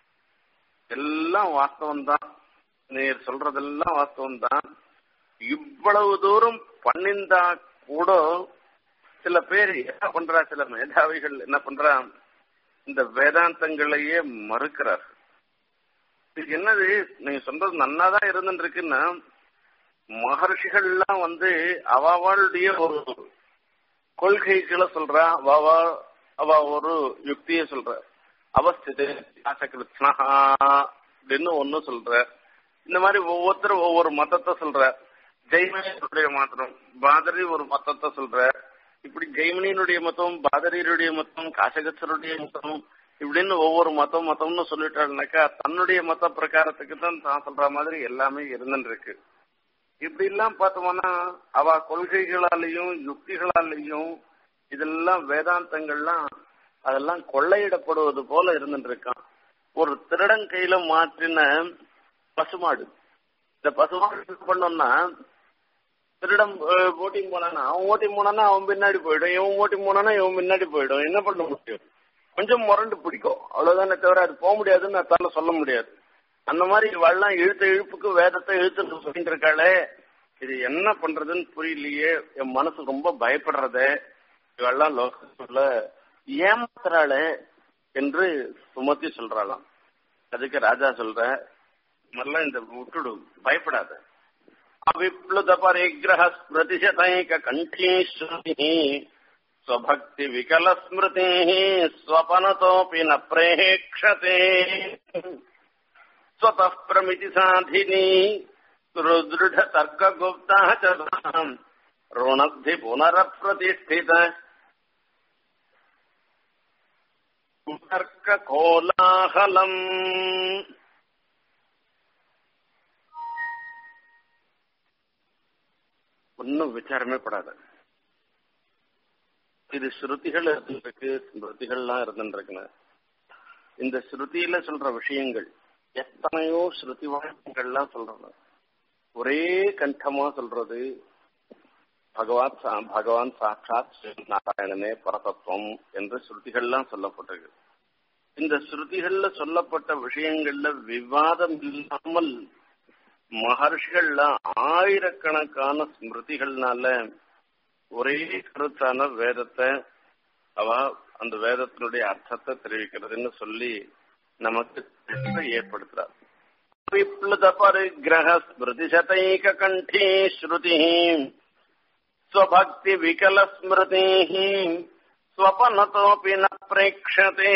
எல்லாம் வாஸ்தவம் தான் நீர் சொல்றதெல்லாம் வாஸ்தவம் தான் இவ்வளவு தூரம் பண்ணிந்தா கூட சில பேர் என்ன பண்றா சில மேதாவிகள் என்ன பண்றா இந்த வேதாந்தங்களையே மறுக்கிறார் இது என்னது நீங்க சொல்றது நன்னாதான் இருந்துட்டு இருக்குன்னா மகர்ஷிகள்லாம் வந்து அவளுடைய ஒரு கொள்கைகளை சொல்றா அவ அவ ஒரு யுக்திய சொல்ற அவஸ்திது ஆசகிருஷ்ணா அப்படின்னு ஒண்ணு சொல்ற இந்த மாதிரி ஒவ்வொருத்தரும் ஒவ்வொரு மதத்தை சொல்ற ஜெய்மனியுடைய மதம் பாதரி ஒரு மதத்தை சொல்ற இப்படி ஜெய்மனியினுடைய மதம் பாதரியருடைய மதம் காசகச்சருடைய மதம் இப்படின்னு ஒவ்வொரு மதம் மதம்னு சொல்லிட்டாருனாக்கா தன்னுடைய மத பிரகாரத்துக்கு தான் தான் சொல்ற மாதிரி எல்லாமே இருந்துட்டு இருக்கு இப்படி எல்லாம் பார்த்தோம்னா அவ கொள்கைகளாலையும் யுக்திகளாலையும் இதெல்லாம் வேதாந்தங்கள்லாம் அதெல்லாம் கொள்ளையிடப்படுவது போல இருந்துட்டு இருக்கான் ஒரு திருடன் கையில மாற்றின பசுமாடு இந்த பசுமாடு என்ன பண்ணோம்னா திருடம் ஓட்டிங் போனானா அவன் ஓட்டிங் போனானா அவன் பின்னாடி போயிடும் இவன் ஓட்டிங் போனானா இவன் பின்னாடி போயிடும் என்ன பண்ண முடியும் கொஞ்சம் முரண்டு பிடிக்கும் அவ்வளவுதானே தவிர அது போக முடியாதுன்னு அதால சொல்ல முடியாது அந்த மாதிரி இவெல்லாம் இழுத்த இழுப்புக்கு வேதத்தை இழுத்து சொல்லிட்டு இருக்காளே இது என்ன பண்றதுன்னு புரியலையே என் மனசு ரொம்ப பயப்படுறதே இவெல்லாம் லோகத்துல ஏமாத்துறாளே என்று சுமத்தி சொல்றாளாம் அதுக்கு ராஜா சொல்ற முதல்ல இந்த விட்டுடு பயப்படாத அவிப்ளுத பரிகிரக ஸ்மிருதிசதைக கண்டீஸ்வரி ஸ்வபக்தி விகல ஸ்மிருதி ஸ்வபனதோபி ந பிரேக்ஷதே स्वतः प्रमिति साधिनी सुदृढ तर्क गुप्ता च ऋणद्धि पुनरप्रतिष्ठित तर्क कोलाहलम् ஒன்னும் விசாரமே படாத இது ஸ்ருதிகள் இருந்துருக்கு ஸ்மிருதிகள்லாம் இருந்துருக்குன்னு இந்த ஸ்ருதியில சொல்ற விஷயங்கள் எத்தனையோ ஸ்ருதி வாக்கியங்கள்லாம் சொல்றது ஒரே கண்டமா சொல்றது பகவான் பகவான் சாட்சாத் நாராயணனே பரதத்துவம் என்று ஸ்ருதிகள்லாம் சொல்லப்பட்டிருக்கு இந்த ஸ்ருதிகள்ல சொல்லப்பட்ட விஷயங்கள்ல விவாதம் இல்லாமல் மகர்ஷிகள்லாம் ஆயிரக்கணக்கான ஸ்மிருதிகள்னால ஒரே கருத்தான வேதத்தை அவ அந்த வேதத்தினுடைய அர்த்தத்தை தெரிவிக்கிறதுன்னு சொல்லி நமக்கு ஏற்படுத்துறார் விப்ளுத பரிகிரக ஸ்மிருதி சதைக கண்டீ ஸ்ருதி ஸ்வபக்தி விகல ஸ்மிருதி ஸ்வபனதோபி ந பிரேக்ஷதே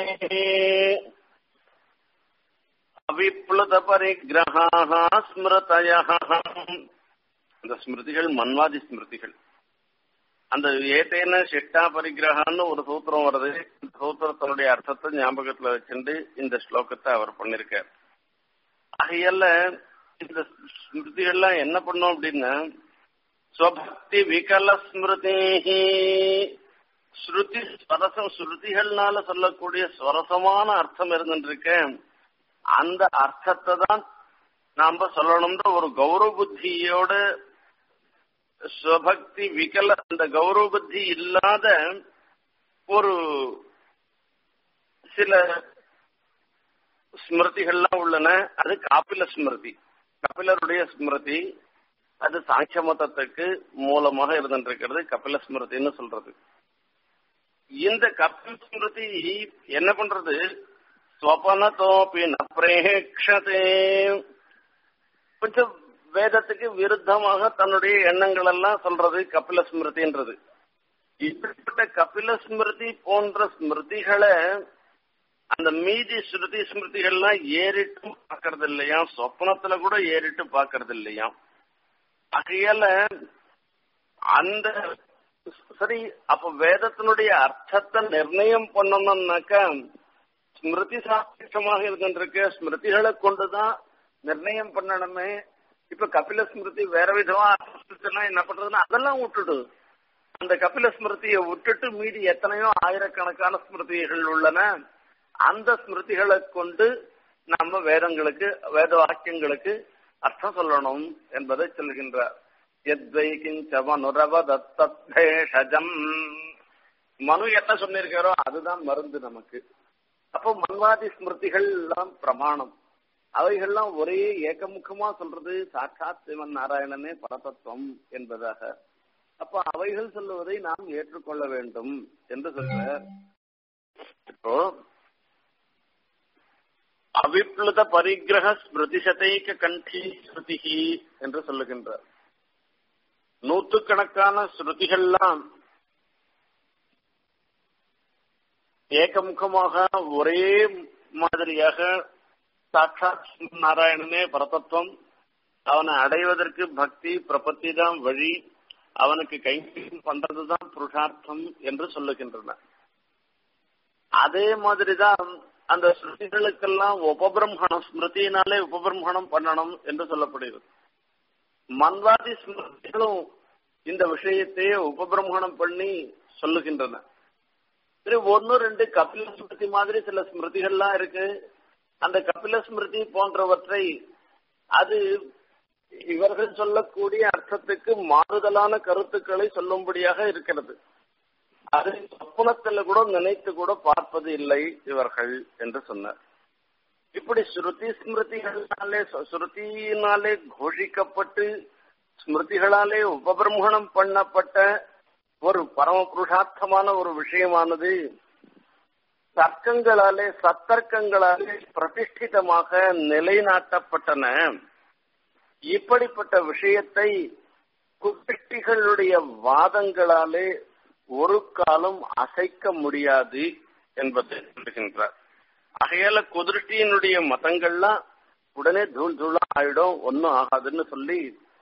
அவிப்ளுத பரிகிரகாக ஸ்மிருதய அந்த ஸ்மிருதிகள் மன்வாதி ஸ்மிருதிகள் அந்த ஏதேன சிட்டா பரிகிரகான்னு ஒரு சூத்திரம் வருது இந்த சூத்திரத்தினுடைய அர்த்தத்தை ஞாபகத்துல வச்சுட்டு இந்த ஸ்லோகத்தை அவர் பண்ணிருக்கார் ஆகையால இந்த ஸ்மிருதிகள்லாம் என்ன பண்ணும் அப்படின்னா ஸ்வபக்தி விகல ஸ்மிருதி ஸ்ருதி ஸ்வரசம் ஸ்ருதிகள்னால சொல்லக்கூடிய ஸ்வரசமான அர்த்தம் இருந்துருக்கு அந்த அர்த்தத்தை தான் நாம சொல்லணும்ன்ற ஒரு கௌரவ புத்தியோட ஸ்வபக்தி விகல அந்த கௌரவ புத்தி இல்லாத ஒரு சில ஸ்மிருதிகள்லாம் உள்ளன அது காப்பில ஸ்மிருதி கபிலருடைய ஸ்மிருதி அது சாங்கிய மதத்துக்கு மூலமாக இருந்திருக்கிறது கபில ஸ்மிருதின்னு சொல்றது இந்த கபில ஸ்மிருதி என்ன பண்றது ஸ்வபனத்தோப்பி ந பிரேக்ஷதே கொஞ்சம் வேதத்துக்கு விருத்தமாக தன்னுடைய எண்ணங்கள் எல்லாம் சொல்றது கபில ஸ்மிருதின்றது இப்படிப்பட்ட கபில ஸ்மிருதி போன்ற ஸ்மிருதிகளை அந்த மீதி ஸ்ருதி ஸ்மிருதிகள்லாம் ஏறிட்டும் பாக்குறது இல்லையா சொப்னத்துல கூட ஏறிட்டு பாக்குறது இல்லையா ஆகையால அந்த சரி அப்ப வேதத்தினுடைய அர்த்தத்தை நிர்ணயம் பண்ணணும்னாக்கா ஸ்மிருதி சாட்சியமாக இருக்கின்றிருக்க ஸ்மிருதிகளை கொண்டுதான் நிர்ணயம் பண்ணணுமே இப்ப கபில ஸ்மிருதி வேற விதமா எல்லாம் என்ன பண்றதுன்னா அதெல்லாம் விட்டுடு அந்த கபில ஸ்மிருதியை விட்டுட்டு மீதி எத்தனையோ ஆயிரக்கணக்கான ஸ்மிருதிகள் உள்ளன அந்த ஸ்மிருதிகளை கொண்டு நம்ம வேதங்களுக்கு வேத வாக்கியங்களுக்கு அர்த்தம் சொல்லணும் என்பதை சொல்கின்றார் எத்வை கிஞ்சமனுரவதத்தேஷஜம் மனு என்ன சொன்னிருக்காரோ அதுதான் மருந்து நமக்கு அப்போ மன்வாதி ஸ்மிருதிகள் எல்லாம் பிரமாணம் அவைகள்லாம் ஒரே ஏக்கமுக்கமா சொல்றது சாட்சாத் சிவன் நாராயணனே பரதத்துவம் என்பதாக அப்ப அவைகள் சொல்லுவதை நாம் ஏற்றுக்கொள்ள வேண்டும் என்று சொல்றார் இப்போ அவிப்ளுத பரிகிரக ஸ்மிருதிசதைக்க கண்டி ஸ்ருதிகி என்று சொல்லுகின்றார் நூற்றுக்கணக்கான ஸ்ருதிகள்லாம் ஏகமுகமாக ஒரே மாதிரியாக சாட்சாத் நாராயணனே பரதத்துவம் அவனை அடைவதற்கு பக்தி பிரபத்தி தான் வழி அவனுக்கு கைங்கரியம் பண்றதுதான் புருஷார்த்தம் என்று சொல்லுகின்றன அதே மாதிரிதான் அந்த ஸ்ருதிகளுக்கெல்லாம் உபபிரம்மணம் ஸ்மிருதியினாலே உபபிரம்மணம் பண்ணணும் என்று சொல்லப்படுகிறது மன்வாதி ஸ்மிருதிகளும் இந்த விஷயத்தையே உபபிரம்மணம் பண்ணி சொல்லுகின்றன சரி ஒன்னு ரெண்டு கபில ஸ்மிருதி மாதிரி சில ஸ்மிருதிகள்லாம் இருக்கு அந்த கபில ஸ்மிருதி போன்றவற்றை அது இவர்கள் சொல்லக்கூடிய அர்த்தத்துக்கு மாறுதலான கருத்துக்களை சொல்லும்படியாக இருக்கிறது அதை சொப்பனத்துல கூட நினைத்து கூட பார்ப்பது இல்லை இவர்கள் என்று சொன்னார் இப்படி ஸ்ருதி ஸ்மிருதிகளாலே ஸ்ருதியினாலே கோஷிக்கப்பட்டு ஸ்மிருதிகளாலே உபபிரமணம் பண்ணப்பட்ட ஒரு பரம புருஷார்த்தமான ஒரு விஷயமானது தர்க்கங்களாலே சத்தர்க்கங்களாலே பிரதிஷ்டிதமாக நிலைநாட்டப்பட்டன இப்படிப்பட்ட விஷயத்தை குட்டிகளுடைய வாதங்களாலே ஒரு காலம் அசைக்க முடியாது என்பதை சொல்லுகின்றார் ஆகையால குதிரட்டியினுடைய மதங்கள்லாம் உடனே தூள் தூளா ஆயிடும் ஒன்னும் ஆகாதுன்னு சொல்லி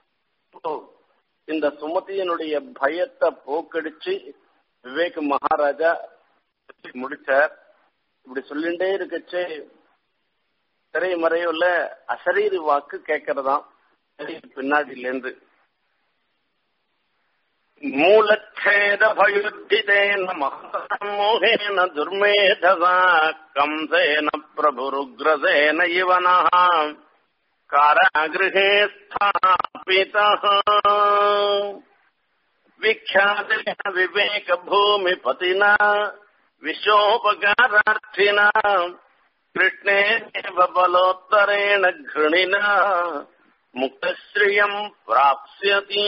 இந்த சுமதியினுடைய பயத்தை போக்கடிச்சு விவேக் மகாராஜா முடிச்சார் இப்படி சொல்லிண்டே இருக்கச்சே திரைமறையுள்ள அசரீரி வாக்கு கேட்கறதாம் பின்னாடியிலேருந்து மூலச்சேத பயுத்திதேன மோகேன துர்மேதசா கம்சேன பிரபுருக்ரசேன இவனா कारागृहे स्थापितः विख्यातेन विवेकभूमिपतिना विश्वोपकारार्थिना कृष्णेव बलोत्तरेण घृणिना முக்தஸ்ரீயம் பிராப்சியதி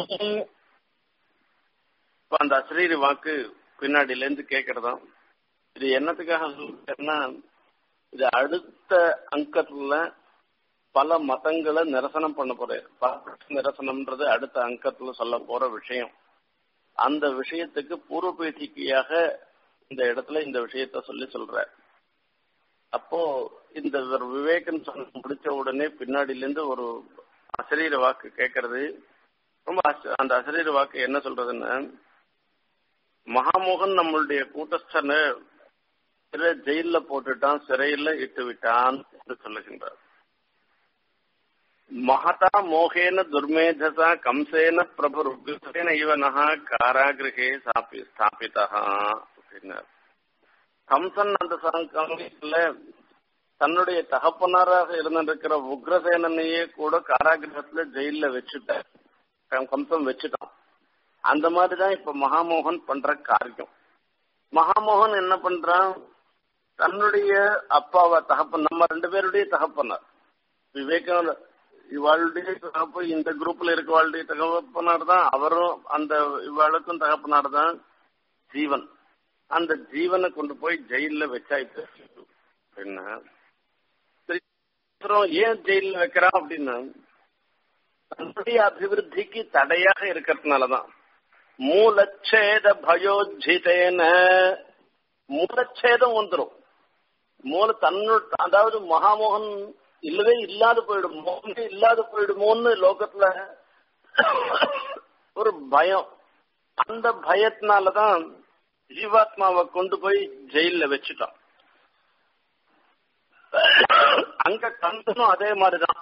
அந்த அஸ்ரீரி வாக்கு பின்னாடில இருந்து கேக்குறதாம் இது என்னத்துக்காக சொல்றேன்னா இது அடுத்த அங்கத்துல பல மதங்களை நிரசனம் பண்ண போறேன் நிரசனம்ன்றது அடுத்த அங்கத்துல சொல்ல போற விஷயம் அந்த விஷயத்துக்கு பூர்வ பேசிக்கையாக இந்த இடத்துல இந்த விஷயத்த சொல்லி சொல்ற அப்போ இந்த விவேகன் சொன்ன முடிச்ச உடனே பின்னாடில இருந்து ஒரு அசரீர வாக்கு கேட்கறது ரொம்ப அந்த அசரீர வாக்கு என்ன சொல்றதுன்னா மகாமோகன் நம்மளுடைய கூட்டஸ்தனை ஜெயில போட்டுட்டான் சிறையில இட்டு விட்டான் என்று சொல்லுகின்றார் மகதா மோகேன துர்மேதசா கம்சேன பிரபு ருக்சேன இவனஹா காராகிரகே சாப்பி ஸ்தாபிதா அப்படின்னார் கம்சன் அந்த சமயத்துல தன்னுடைய தகப்பனாராக இருந்திருக்கிற உக்ரசேனனையே கூட காராகிரகத்துல ஜெயில வச்சுட்டார் கம்சன் வச்சுட்டான் அந்த மாதிரிதான் இப்ப மகாமோகன் பண்ற காரியம் மகாமோகன் என்ன பண்றான் தன்னுடைய அப்பாவை தகப்பன் நம்ம ரெண்டு பேருடைய தகப்பனார் விவேகம் இவாளுடைய தகப்பு இந்த குரூப்ல இருக்கவாளுடைய தகப்பனார் தான் அவரும் அந்த இவாளுக்கும் தகப்பனார் தான் ஜீவன் அந்த ஜீவனை கொண்டு போய் ஜெயில வச்சாயிட்டு என்ன ஏன் ஜெயில வைக்கிறான் அப்படின்னா தன்னுடைய அபிவிருத்திக்கு தடையாக இருக்கிறதுனாலதான் மூலச்சேத பயோஜிதேன மூலச்சேதம் வந்துடும் மூல தன்னு அதாவது மகாமோகன் இல்லவே இல்லாத போயிடும் மோகமே இல்லாத போயிடுமோன்னு லோகத்துல ஒரு பயம் அந்த பயத்தினாலதான் ஜீவாத்மாவை கொண்டு போய் ஜெயில வச்சுட்டான் அங்க கந்தனும் அதே மாதிரிதான்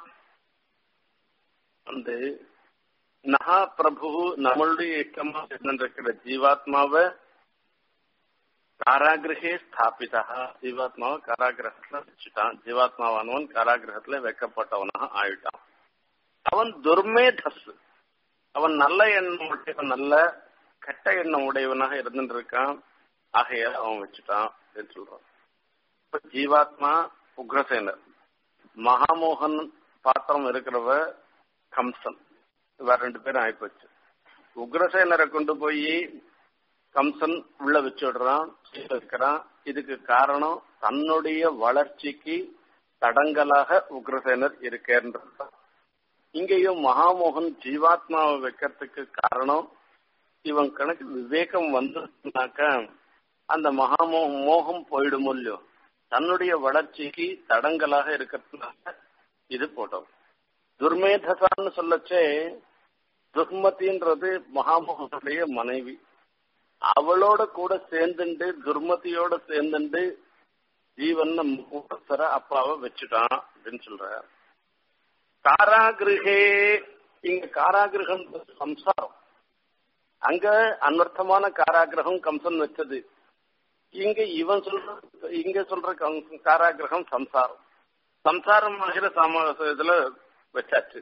அந்த நகா பிரபு நம்மளுடைய இஷ்டமா இருந்திருக்கிற ஜீவாத்மாவை காராகிரகே ஸ்தாபிதா ஜீவாத்மாவை காராகிரகத்துல வச்சுட்டான் ஜீவாத்மாவானவன் காராகிரகத்துல வைக்கப்பட்டவனாக ஆயிட்டான் அவன் துர்மேதஸ் அவன் நல்ல எண்ணம் உடையவன் நல்ல கெட்ட எண்ணம் உடையவனாக இருந்துட்டு இருக்கான் ஆகையால் அவன் வச்சுட்டான் அப்படின்னு சொல்றான் இப்ப ஜீவாத்மா உக்ரசேனர் மகாமோகன் பாத்திரம் இருக்கிறவ கம்சன் இவ ரெண்டு பேரும் ஆயிப்போச்சு உக்ரசேனரை கொண்டு போய் கம்சன் உள்ள வச்சுடுறான் வைக்கிறான் இதுக்கு காரணம் தன்னுடைய வளர்ச்சிக்கு தடங்கலாக உக்ரசேனர் இருக்கேன்றான் இங்கேயும் மகாமோகன் ஜீவாத்மாவை வைக்கிறதுக்கு காரணம் இவன் கணக்கு விவேகம் வந்ததுனாக்க அந்த மகாமோ மோகம் போயிடும் இல்லையோ தன்னுடைய வளர்ச்சிக்கு தடங்கலாக இருக்கிறதுனால இது போட்டோம் துர்மேதசான்னு சொல்லச்சே துர்மதின்றது மகாமோகனுடைய மனைவி அவளோட கூட சேர்ந்துண்டு துர்மதியோட சேர்ந்துண்டு ஜீவன் மூத்தர அப்பாவை வச்சுட்டான் அப்படின்னு சொல்ற காராகிருகே இங்க காராகிரகம் சம்சாரம் அங்க அனர்த்தமான காராகிரகம் கம்சன் வச்சது இங்க இவன் சொல்ற இங்க சொல்ற காராகிரகம் சம்சாரம் சம்சாரமாகிற சாம இதுல வச்சாச்சு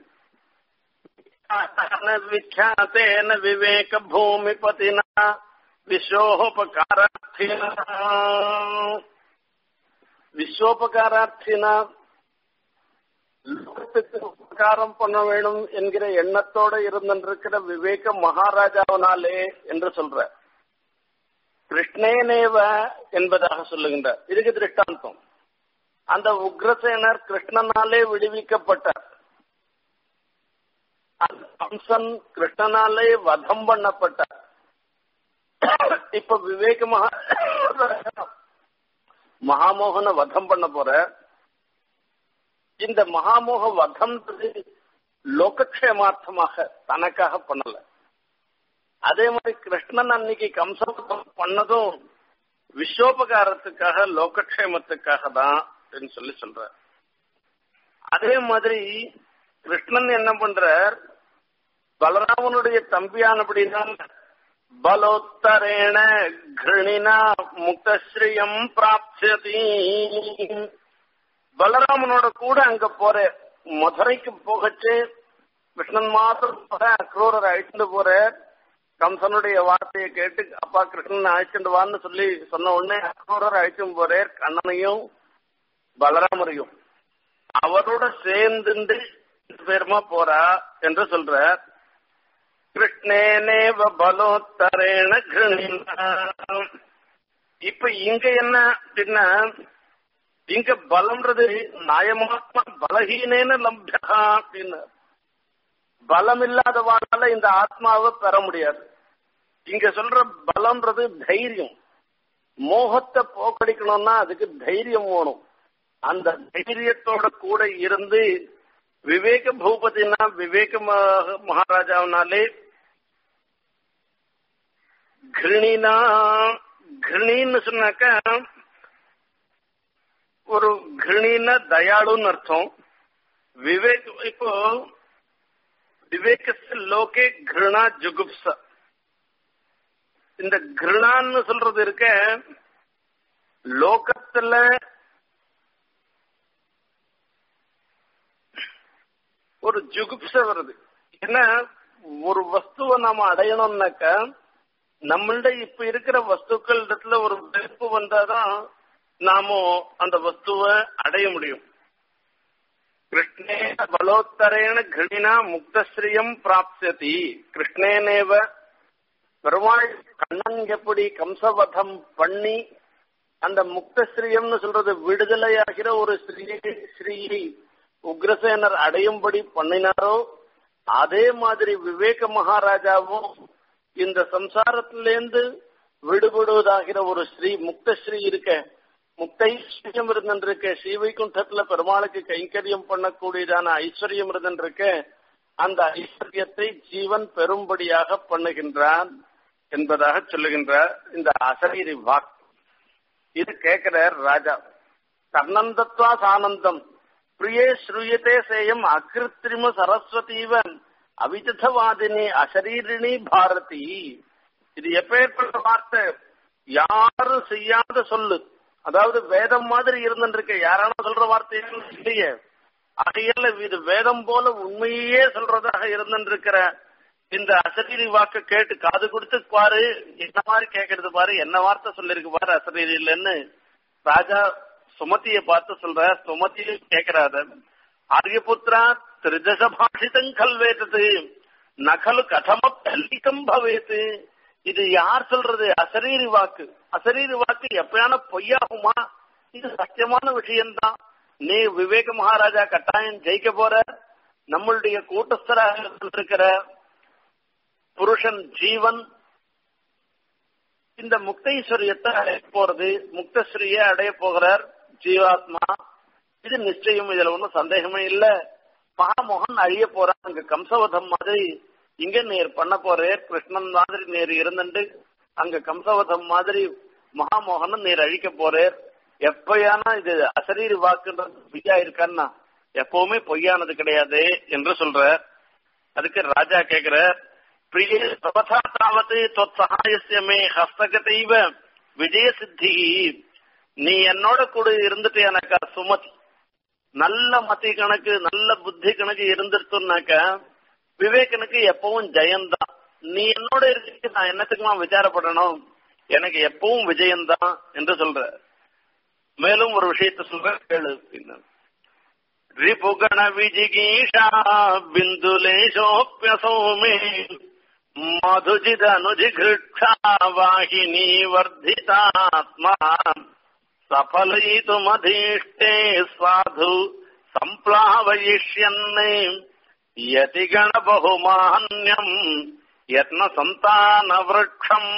விख्यातेन விவேக பூமிபதினா விஸ்வோபகாரார்த்தினா விஸ்வோபகாரார்த்தினா லோகத்துக்கு உபகாரம் பண்ண வேணும் என்கிற எண்ணத்தோட இருந்திருக்கிற விவேக மகாராஜாவினாலே என்று சொல்ற கிருஷ்ணேனேவ என்பதாக சொல்லுகின்றார் இதுக்கு திருஷ்டாந்தம் அந்த உக்ரசேனர் கிருஷ்ணனாலே விடுவிக்கப்பட்டார் அந்த கம்சன் கிருஷ்ணனாலே வதம் பண்ணப்பட்டார் இப்ப விவேக மகா மகாமோகன வதம் பண்ண போற இந்த மகாமோக வதம் லோகக்ஷேமார்த்தமாக தனக்காக பண்ணல அதே மாதிரி கிருஷ்ணன் அன்னைக்கு கம்சவதம் பண்ணதும் விஸ்வோபகாரத்துக்காக லோகக்ஷேமத்துக்காக தான் அப்படின்னு சொல்லி சொல்ற அதே மாதிரி கிருஷ்ணன் என்ன பண்றார் பலராமனுடைய தம்பியானபடிதான் பலோத்தரேண கிருணினா முக்தஸ்ரீயம் பிராப்தியதி பலராமனோட கூட அங்க போற மதுரைக்கு போகச்சு கிருஷ்ணன் மாத்திரம் போற அக்ரூரர் அழைச்சிட்டு போற கம்சனுடைய வார்த்தையை கேட்டு அப்பா கிருஷ்ணன் அழைச்சிட்டு வான்னு சொல்லி சொன்ன உடனே அக்ரூரர் அழைச்சும் போறார் கண்ணனையும் பலராமரையும் அவரோட சேர்ந்து பேருமா போறா என்று சொல்ற கிருஷ்ணேனேவ பலோத்தரேன கிருணினா இப்ப இங்க என்ன அப்படின்னா இங்க பலம்ன்றது நாயமாத்மா பலஹீனேன லப்யா அப்படின்னு பலம் இல்லாதவானால இந்த ஆத்மாவை பெற முடியாது இங்க சொல்ற பலம்ன்றது தைரியம் மோகத்தை போக்கடிக்கணும்னா அதுக்கு தைரியம் வேணும் அந்த தைரியத்தோட கூட இருந்து விவேக பூபதினா விவேக மகாராஜாவினாலே கிருணினா கிருணின்னு சொன்னாக்க ஒரு கிருணின தயாளுன்னு அர்த்தம் விவேக் இப்போ விவேகஸ் லோகே கிருணா ஜுகுப்ச இந்த கிருணான்னு சொல்றது இருக்க லோகத்துல ஒரு ஜுகுப்ச வருது ஏன்னா ஒரு வஸ்துவை நாம அடையணும்னாக்க நம்மள்ட இப்ப இருக்கிற வஸ்துக்கள் இடத்துல ஒரு வெறுப்பு வந்தாதான் நாம அந்த வஸ்துவை அடைய முடியும் கிருஷ்ணேன பலோத்தரேன கிருணினா முக்தஸ்ரீயம் பிராப்சியதி கிருஷ்ணேனேவ பெருமாள் கண்ணன் எப்படி கம்சவதம் பண்ணி அந்த முக்தஸ்ரீயம்னு சொல்றது விடுதலையாகிற ஒரு ஸ்ரீ ஸ்ரீயை உக்ரசேனர் அடையும்படி பண்ணினாரோ அதே மாதிரி விவேக மகாராஜாவும் இந்த சம்சாரத்திலேருந்து விடுபடுவதாகிற ஒரு ஸ்ரீ முக்தஸ்ரீ இருக்க முக்தைஸ்வரியம் இருந்திருக்க ஸ்ரீவைகுண்டத்துல பெருமாளுக்கு கைங்கரியம் பண்ணக்கூடியதான ஐஸ்வர்யம் இருந்திருக்க அந்த ஐஸ்வர்யத்தை ஜீவன் பெரும்படியாக பண்ணுகின்றான் என்பதாக சொல்லுகின்றார் இந்த அசரீரி வாக் இது கேட்கிறார் ராஜா கர்ணந்தத்வா சானந்தம் பிரியே ஸ்ரூயத்தே சேயம் அகிருத்திரிம சரஸ்வதீவன் அவிதவாதினி அசரீரிணி பாரதி இது எப்பேற்பட்ட வார்த்தை யாரும் செய்யாத சொல்லு அதாவது வேதம் மாதிரி இருந்துருக்க யாரான சொல்ற வார்த்தை இல்லையே ஆகையால இது வேதம் போல உண்மையே சொல்றதாக இருந்துருக்கிற இந்த அசரீரி வாக்க கேட்டு காது கொடுத்து பாரு என்ன மாதிரி கேட்கறது பாரு என்ன வார்த்தை சொல்லிருக்கு பாரு அசரீரி இல்லைன்னு ராஜா சுமதிய பார்த்து சொல்ற சுமதியும் கேட்கிறாத ஆரியபுத்திரா திரிதச பாஷிதம் கல்வேத்தது நகலு கதம பல்லிக்கம் பவேத்து இது யார் சொல்றது அசரீரி வாக்கு அசரீரி வாக்கு எப்பயான பொய்யாகுமா இது சத்தியமான விஷயம்தான் நீ விவேக மகாராஜா கட்டாயம் ஜெயிக்க போற நம்மளுடைய கூட்டஸ்தராக இருக்கிற புருஷன் ஜீவன் இந்த முக்தீஸ்வரியத்தை அடைய போறது முக்தஸ்ரீய அடைய போகிறார் ஜீவாத்மா இது நிச்சயம் இதுல ஒன்றும் சந்தேகமே இல்ல மகாமோகன் அழிய போறான் அங்க கம்சவதம் மாதிரி இங்க நீர் பண்ண போறேர் கிருஷ்ணன் மாதிரி நீர் இருந்துட்டு அங்க கம்சவதம் மாதிரி மகாமோகனும் நீர் அழிக்க போறேர் எப்பயானா இது அசரீரி வாக்குன்றது பொய்யா இருக்கான்னா எப்பவுமே பொய்யானது கிடையாது என்று சொல்ற அதுக்கு ராஜா கேக்குற பிரிய பிரபதா தாவத்து தொத் சகாயசியமே ஹஸ்தகத்தைவ விஜய சித்தி நீ என்னோட கூட இருந்துட்டு எனக்கா சுமதி நல்ல மத்தி கணக்கு நல்ல புத்தி கணக்கு இருந்துருச்சுனாக்க விவேகனுக்கு எப்பவும் ஜெயம்தான் நீ என்னோட இருக்கு நான் என்னத்துக்குமா விசாரப்படணும் எனக்கு எப்பவும் விஜயம்தான் என்று சொல்ற மேலும் ஒரு விஷயத்த சொல்ற கேளு ரிபுகண விஜிகீஷா பிந்துலேஷோப்பியசௌமே மதுஜிதனுஜிகிருட்சா வாகினி வர்திதாத்மா சஃலயித்துமதீஷ்டே சாது சம்ப்ளாவயிஷ்யன்னே யதிகண பகுமான்யம் யத்ன சந்தான விரக்ஷம்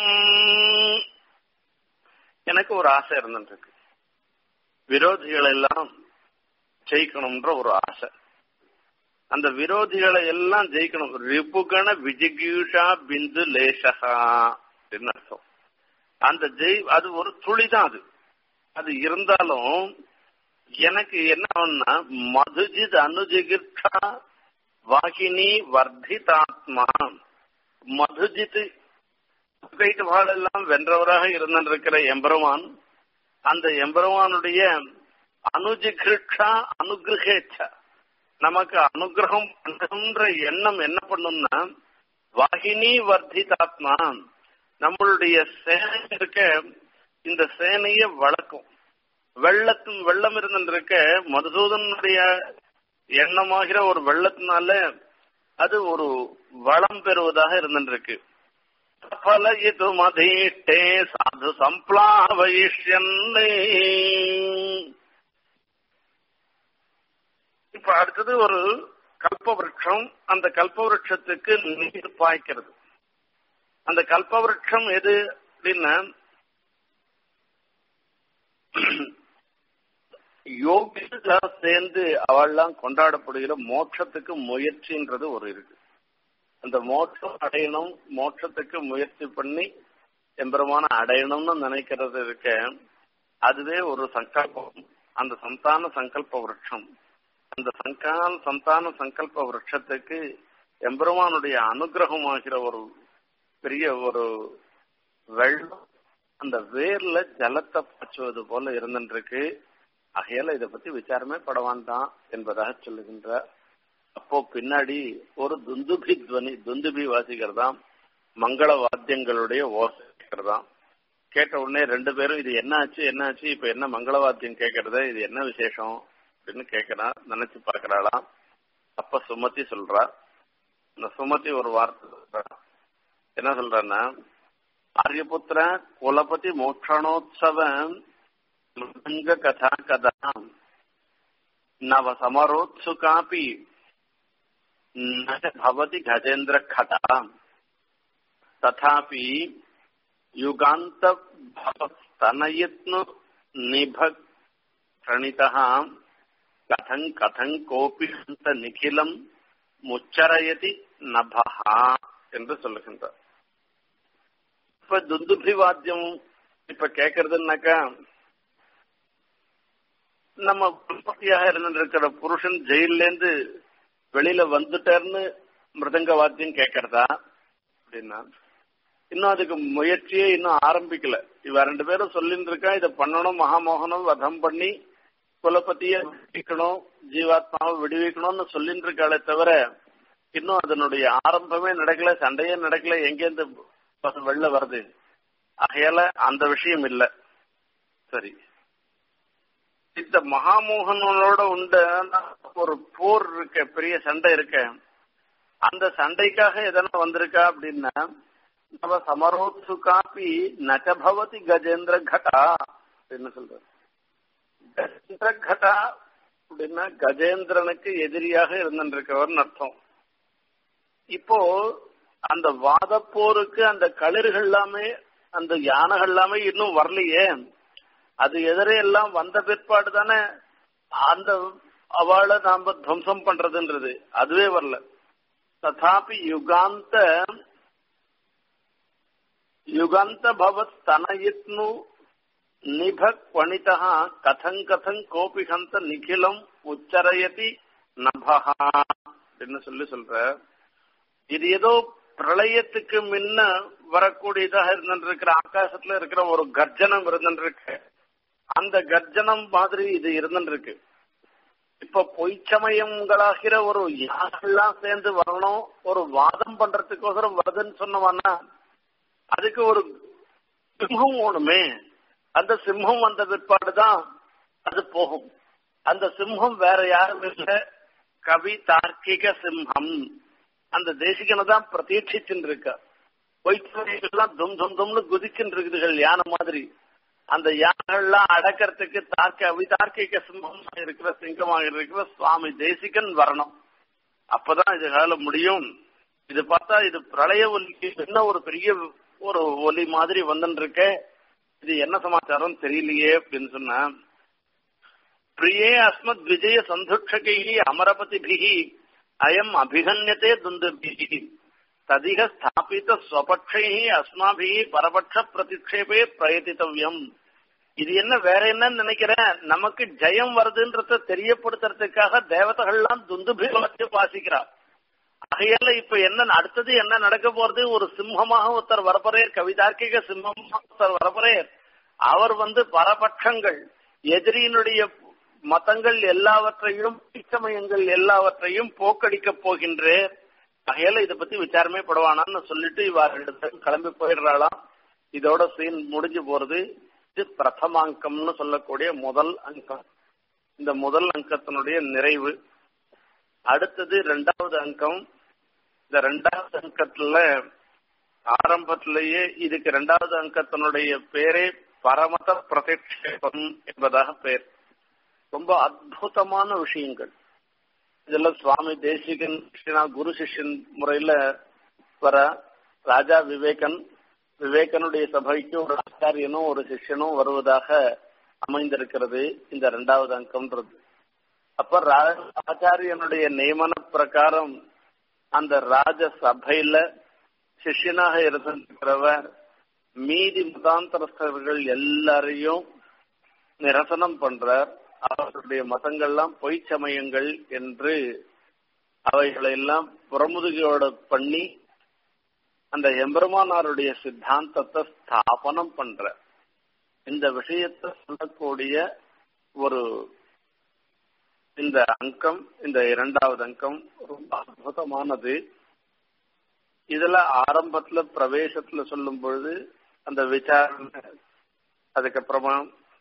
எனக்கு ஒரு ஆசை இருந்துருக்கு விரோதிகள் எல்லாம் ஜெயிக்கணும்ன்ற ஒரு ஆசை அந்த விரோதிகளை எல்லாம் ஜெயிக்கணும் ரிபுகண விஜிகீஷா பிந்து லேசகா அப்படின்னு அர்த்தம் அந்த ஜெய் அது ஒரு துளிதான் அது அது இருந்தாலும் எனக்கு என்ன ஆகும்னா மதுஜித் அனுஜிகிர்ஷா வாகினி வர்திதாத்மா மதுஜித் கைட்டுவாளெல்லாம் வென்றவராக இருந்திருக்கிற எம்பெருமான் அந்த எம்பெருமானுடைய அனுஜிகிருஷா அனுகிரகேச்சா நமக்கு அனுகிரகம் பண்ணுன்ற எண்ணம் என்ன பண்ணும்னா வாகினி வர்த்திதாத்மா நம்மளுடைய சேனை இருக்க இந்த சேனைய வளர்க்கும் வெள்ளத்தும் வெள்ளம் இருந்திருக்க மதுசூதனுடைய எண்ணமாகிற ஒரு வெள்ளத்தினால அது ஒரு வளம் பெறுவதாக இருந்திருக்கு பலயிது மதீஷ்டே சாது சம்ப்ளாவயிஷ்யன்னே இப்ப அடுத்தது ஒரு கல்பவருஷம் அந்த கல்பவருஷத்துக்கு நீர் பாய்க்கிறது அந்த கல்பவருஷம் எது அப்படின்னா யோகிகளா சேர்ந்து அவள்லாம் கொண்டாடப்படுகிற மோட்சத்துக்கு முயற்சின்றது ஒரு இருக்கு அந்த மோட்சம் அடையணும் மோட்சத்துக்கு முயற்சி பண்ணி எம்பெருமான அடையணும்னு நினைக்கிறது இருக்க அதுவே ஒரு சங்கல்பம் அந்த சந்தான சங்கல்ப விருட்சம் அந்த சங்கான சந்தான சங்கல்ப விருட்சத்துக்கு எம்பெருமானுடைய அனுகிரகமாகிற ஒரு பெரிய ஒரு வெள்ளம் அந்த வேர்ல ஜலத்தை பாய்ச்சுவது போல இருந்துருக்கு ஆகையால இதை பத்தி விசாரமே பட வேண்டாம் என்பதாக சொல்லுகின்றார் அப்போ பின்னாடி ஒரு துந்துபி துவனி துந்துபி வாசிக்கிறதாம் மங்கள வாத்தியங்களுடைய ஓசை கேட்கறதாம் கேட்ட உடனே ரெண்டு பேரும் இது என்ன ஆச்சு என்ன ஆச்சு இப்ப என்ன மங்கள வாத்தியம் கேட்கறது இது என்ன விசேஷம் அப்படின்னு கேட்கிறா நினைச்சு பாக்குறாளாம் அப்ப சுமதி சொல்றா இந்த சுமதி ஒரு வார்த்தை சொல்றா என்ன சொல்றான்னா ஆரியபுத்திர குலபதி மோட்சணோத்சவம் மிருதங்க கதா கதா நவ சமரோத்சுகாபி न भवति गजेन्द्र खता तथापि युगान्त स्तनयत्नु निभ प्रणितः कथं कथं कोऽपि हन्त நிகிலம் முச்சரயதி நபஹா என்று சொல்லுகின்றார் இப்ப துந்துபி வாத்தியம் இப்ப கேக்குறதுன்னாக்கா நம்ம குடும்பத்தியாக இருந்திருக்கிற புருஷன் ஜெயில இருந்து வெளியில வந்துட்டாருன்னு மிருதங்க வாத்தியம் கேட்கறதா அப்படின்னா இன்னும் அதுக்கு முயற்சியே இன்னும் ஆரம்பிக்கல இவ ரெண்டு பேரும் சொல்லிட்டு இருக்கா இதை பண்ணணும் மகாமோகனம் வதம் பண்ணி குலபத்திய விடுவிக்கணும் ஜீவாத்மாவை விடுவிக்கணும்னு சொல்லிட்டு இருக்காளே தவிர இன்னும் அதனுடைய ஆரம்பமே நடக்கல சண்டையே நடக்கல எங்கேருந்து வெளில வருது ஆகையால அந்த விஷயம் இல்ல சரி இந்த மகாமோகனோட உண்ட ஒரு போர் இருக்க பெரிய சண்டை இருக்க அந்த சண்டைக்காக எதனா வந்திருக்கா அப்படின்னா நம்ம சமரோத்சு காப்பி நச்சபவதி கஜேந்திர கட்டா அப்படின்னு சொல்ற கஜேந்திர கட்டா அப்படின்னா கஜேந்திரனுக்கு எதிரியாக இருந்திருக்கவர் அர்த்தம் இப்போ அந்த வாதப்போருக்கு அந்த களிர்கள் எல்லாமே அந்த யானைகள் எல்லாமே இன்னும் வரலையே அது எதிரே எல்லாம் வந்த பிற்பாடு தானே அந்த அவளை நாம துவம்சம் பண்றதுன்றது அதுவே வரல ததாபி யுகாந்த யுகாந்த பவத் தனயித்னு நிபக் வணிதா கதங் கதங் கோபி ஹந்த நிகிலம் உச்சரயதி நபஹா அப்படின்னு சொல்லி சொல்ற இது ஏதோ பிரளயத்துக்கு முன்ன வரக்கூடியதாக இருந்திருக்கிற ஆகாசத்துல இருக்கிற ஒரு கர்ஜனம் இருந்திருக்கு அந்த கர்ஜனம் மாதிரி இது இருந்துருக்கு இப்ப பொய்ச்சமயங்களாகிற ஒரு யாரெல்லாம் சேர்ந்து வரணும் ஒரு வாதம் பண்றதுக்கோசரம் வருதுன்னு சொன்னவான்னா அதுக்கு ஒரு சிம்மம் ஓணுமே அந்த சிம்மம் வந்த பிற்பாடுதான் அது போகும் அந்த சிம்மம் வேற யாரும் இல்லை கவி தார்க்கிக சிம்ஹம் அந்த தேசிகனை தான் பிரதீட்சிச்சுன்னு இருக்க பொய்ச்சமயங்கள்லாம் தும் தும் தும்னு குதிச்சுன்னு இருக்குதுகள் யானை மாதிரி அந்த யானைகள்லாம் அடக்கிறதுக்கு தார்க்க அவிதார்க்கிக சிம்மம் இருக்கிற சிங்கமாக இருக்கிற சுவாமி தேசிகன் வரணும் அப்பதான் இதனால முடியும் இது பார்த்தா இது பிரளய ஒலி என்ன ஒரு பெரிய ஒரு ஒலி மாதிரி வந்துட்டு இருக்க இது என்ன சமாச்சாரம் தெரியலையே அப்படின்னு சொன்ன பிரியே அஸ்மத் விஜய சந்துஷகை அமரபதிபிகி அயம் அபிகன்யத்தே துந்துபிகி ததிக ஸ்தாபித ஸ்வபக்ஷை அஸ்மாபி பரபட்ச பிரதிக்ஷேபே பிரயத்தித்தவ்யம் இது என்ன வேற என்னன்னு நினைக்கிறேன் நமக்கு ஜெயம் வருதுன்றத தெரியப்படுத்துறதுக்காக தேவதைகள்லாம் துந்துபி வச்சு வாசிக்கிறா ஆகையால இப்ப என்ன அடுத்தது என்ன நடக்க போறது ஒரு சிம்மமாக ஒருத்தர் வரப்போறேர் கவிதார்க்கிக சிம்மமாக ஒருத்தர் வரப்போறேர் அவர் வந்து பரபட்சங்கள் எதிரியினுடைய மதங்கள் எல்லாவற்றையும் சமயங்கள் எல்லாவற்றையும் போக்கடிக்க போகின்றேன் ஆகையால இதை பத்தி விசாரமே படுவானான்னு சொல்லிட்டு இவர்கிட்ட கிளம்பி போயிடுறாளாம் இதோட சீன் முடிஞ்சு போறது இது பிரதமாங்கம்னு சொல்லக்கூடிய முதல் அங்கம் இந்த முதல் அங்கத்தினுடைய நிறைவு அடுத்தது ரெண்டாவது அங்கம் இந்த ரெண்டாவது அங்கத்துல ஆரம்பத்திலேயே இதுக்கு ரெண்டாவது அங்கத்தினுடைய பேரே பரமத பிரதிஷேபம் என்பதாக பேர் ரொம்ப அற்புதமான விஷயங்கள் இதுல சுவாமி தேசிகன் குரு சிஷ்யன் முறையில வர ராஜா விவேகன் விவேகனுடைய சபைக்கு ஒரு ஆச்சாரியனும் ஒரு சிஷ்யனும் வருவதாக அமைந்திருக்கிறது இந்த இரண்டாவது அங்கம்ன்றது அப்ப ஆச்சாரியனுடைய நியமன பிரகாரம் அந்த ராஜ சபையில சிஷ்யனாக இருந்திருக்கிறவர் மீதி மதாந்தரஸ்தர்கள் எல்லாரையும் நிரசனம் பண்றார் அவர்களுடைய மதங்கள்லாம் பொய் சமயங்கள் என்று அவைகளை எல்லாம் புறமுதுகையோட பண்ணி அந்த எம்பெருமானாருடைய சித்தாந்தத்தை ஸ்தாபனம் பண்ற இந்த விஷயத்தை சொல்லக்கூடிய ஒரு இந்த அங்கம் இந்த இரண்டாவது அங்கம் ரொம்ப அற்புதமானது இதுல ஆரம்பத்துல பிரவேசத்துல சொல்லும் பொழுது அந்த விசாரணை அதுக்கப்புறமா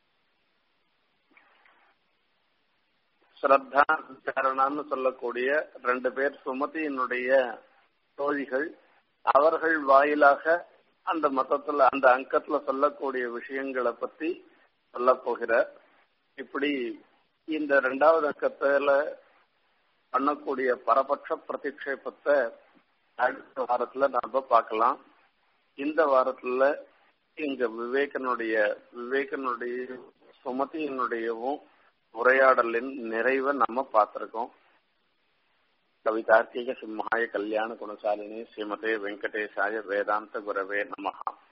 ஸ்ரத்தா விசாரணான்னு சொல்லக்கூடிய ரெண்டு பேர் சுமதியினுடைய தோழிகள் அவர்கள் வாயிலாக அந்த மதத்துல அந்த அங்கத்துல சொல்லக்கூடிய விஷயங்களை பத்தி சொல்ல போகிறார் இப்படி இந்த ரெண்டாவது அங்கத்துல பண்ணக்கூடிய பரபட்ச பிரதிக்ஷேபத்தை அடுத்த வாரத்துல நாம பார்க்கலாம் இந்த வாரத்துல இங்க விவேகனுடைய விவேகனுடைய சுமதியினுடையவும் உரையாடலின் நிறைவை நம்ம பார்த்திருக்கோம் கவிதார்த்திக சிம்மாய கல்யாண குணசாலினி ஸ்ரீமதே வெங்கடேசாய வேதாந்த குரவே நமகா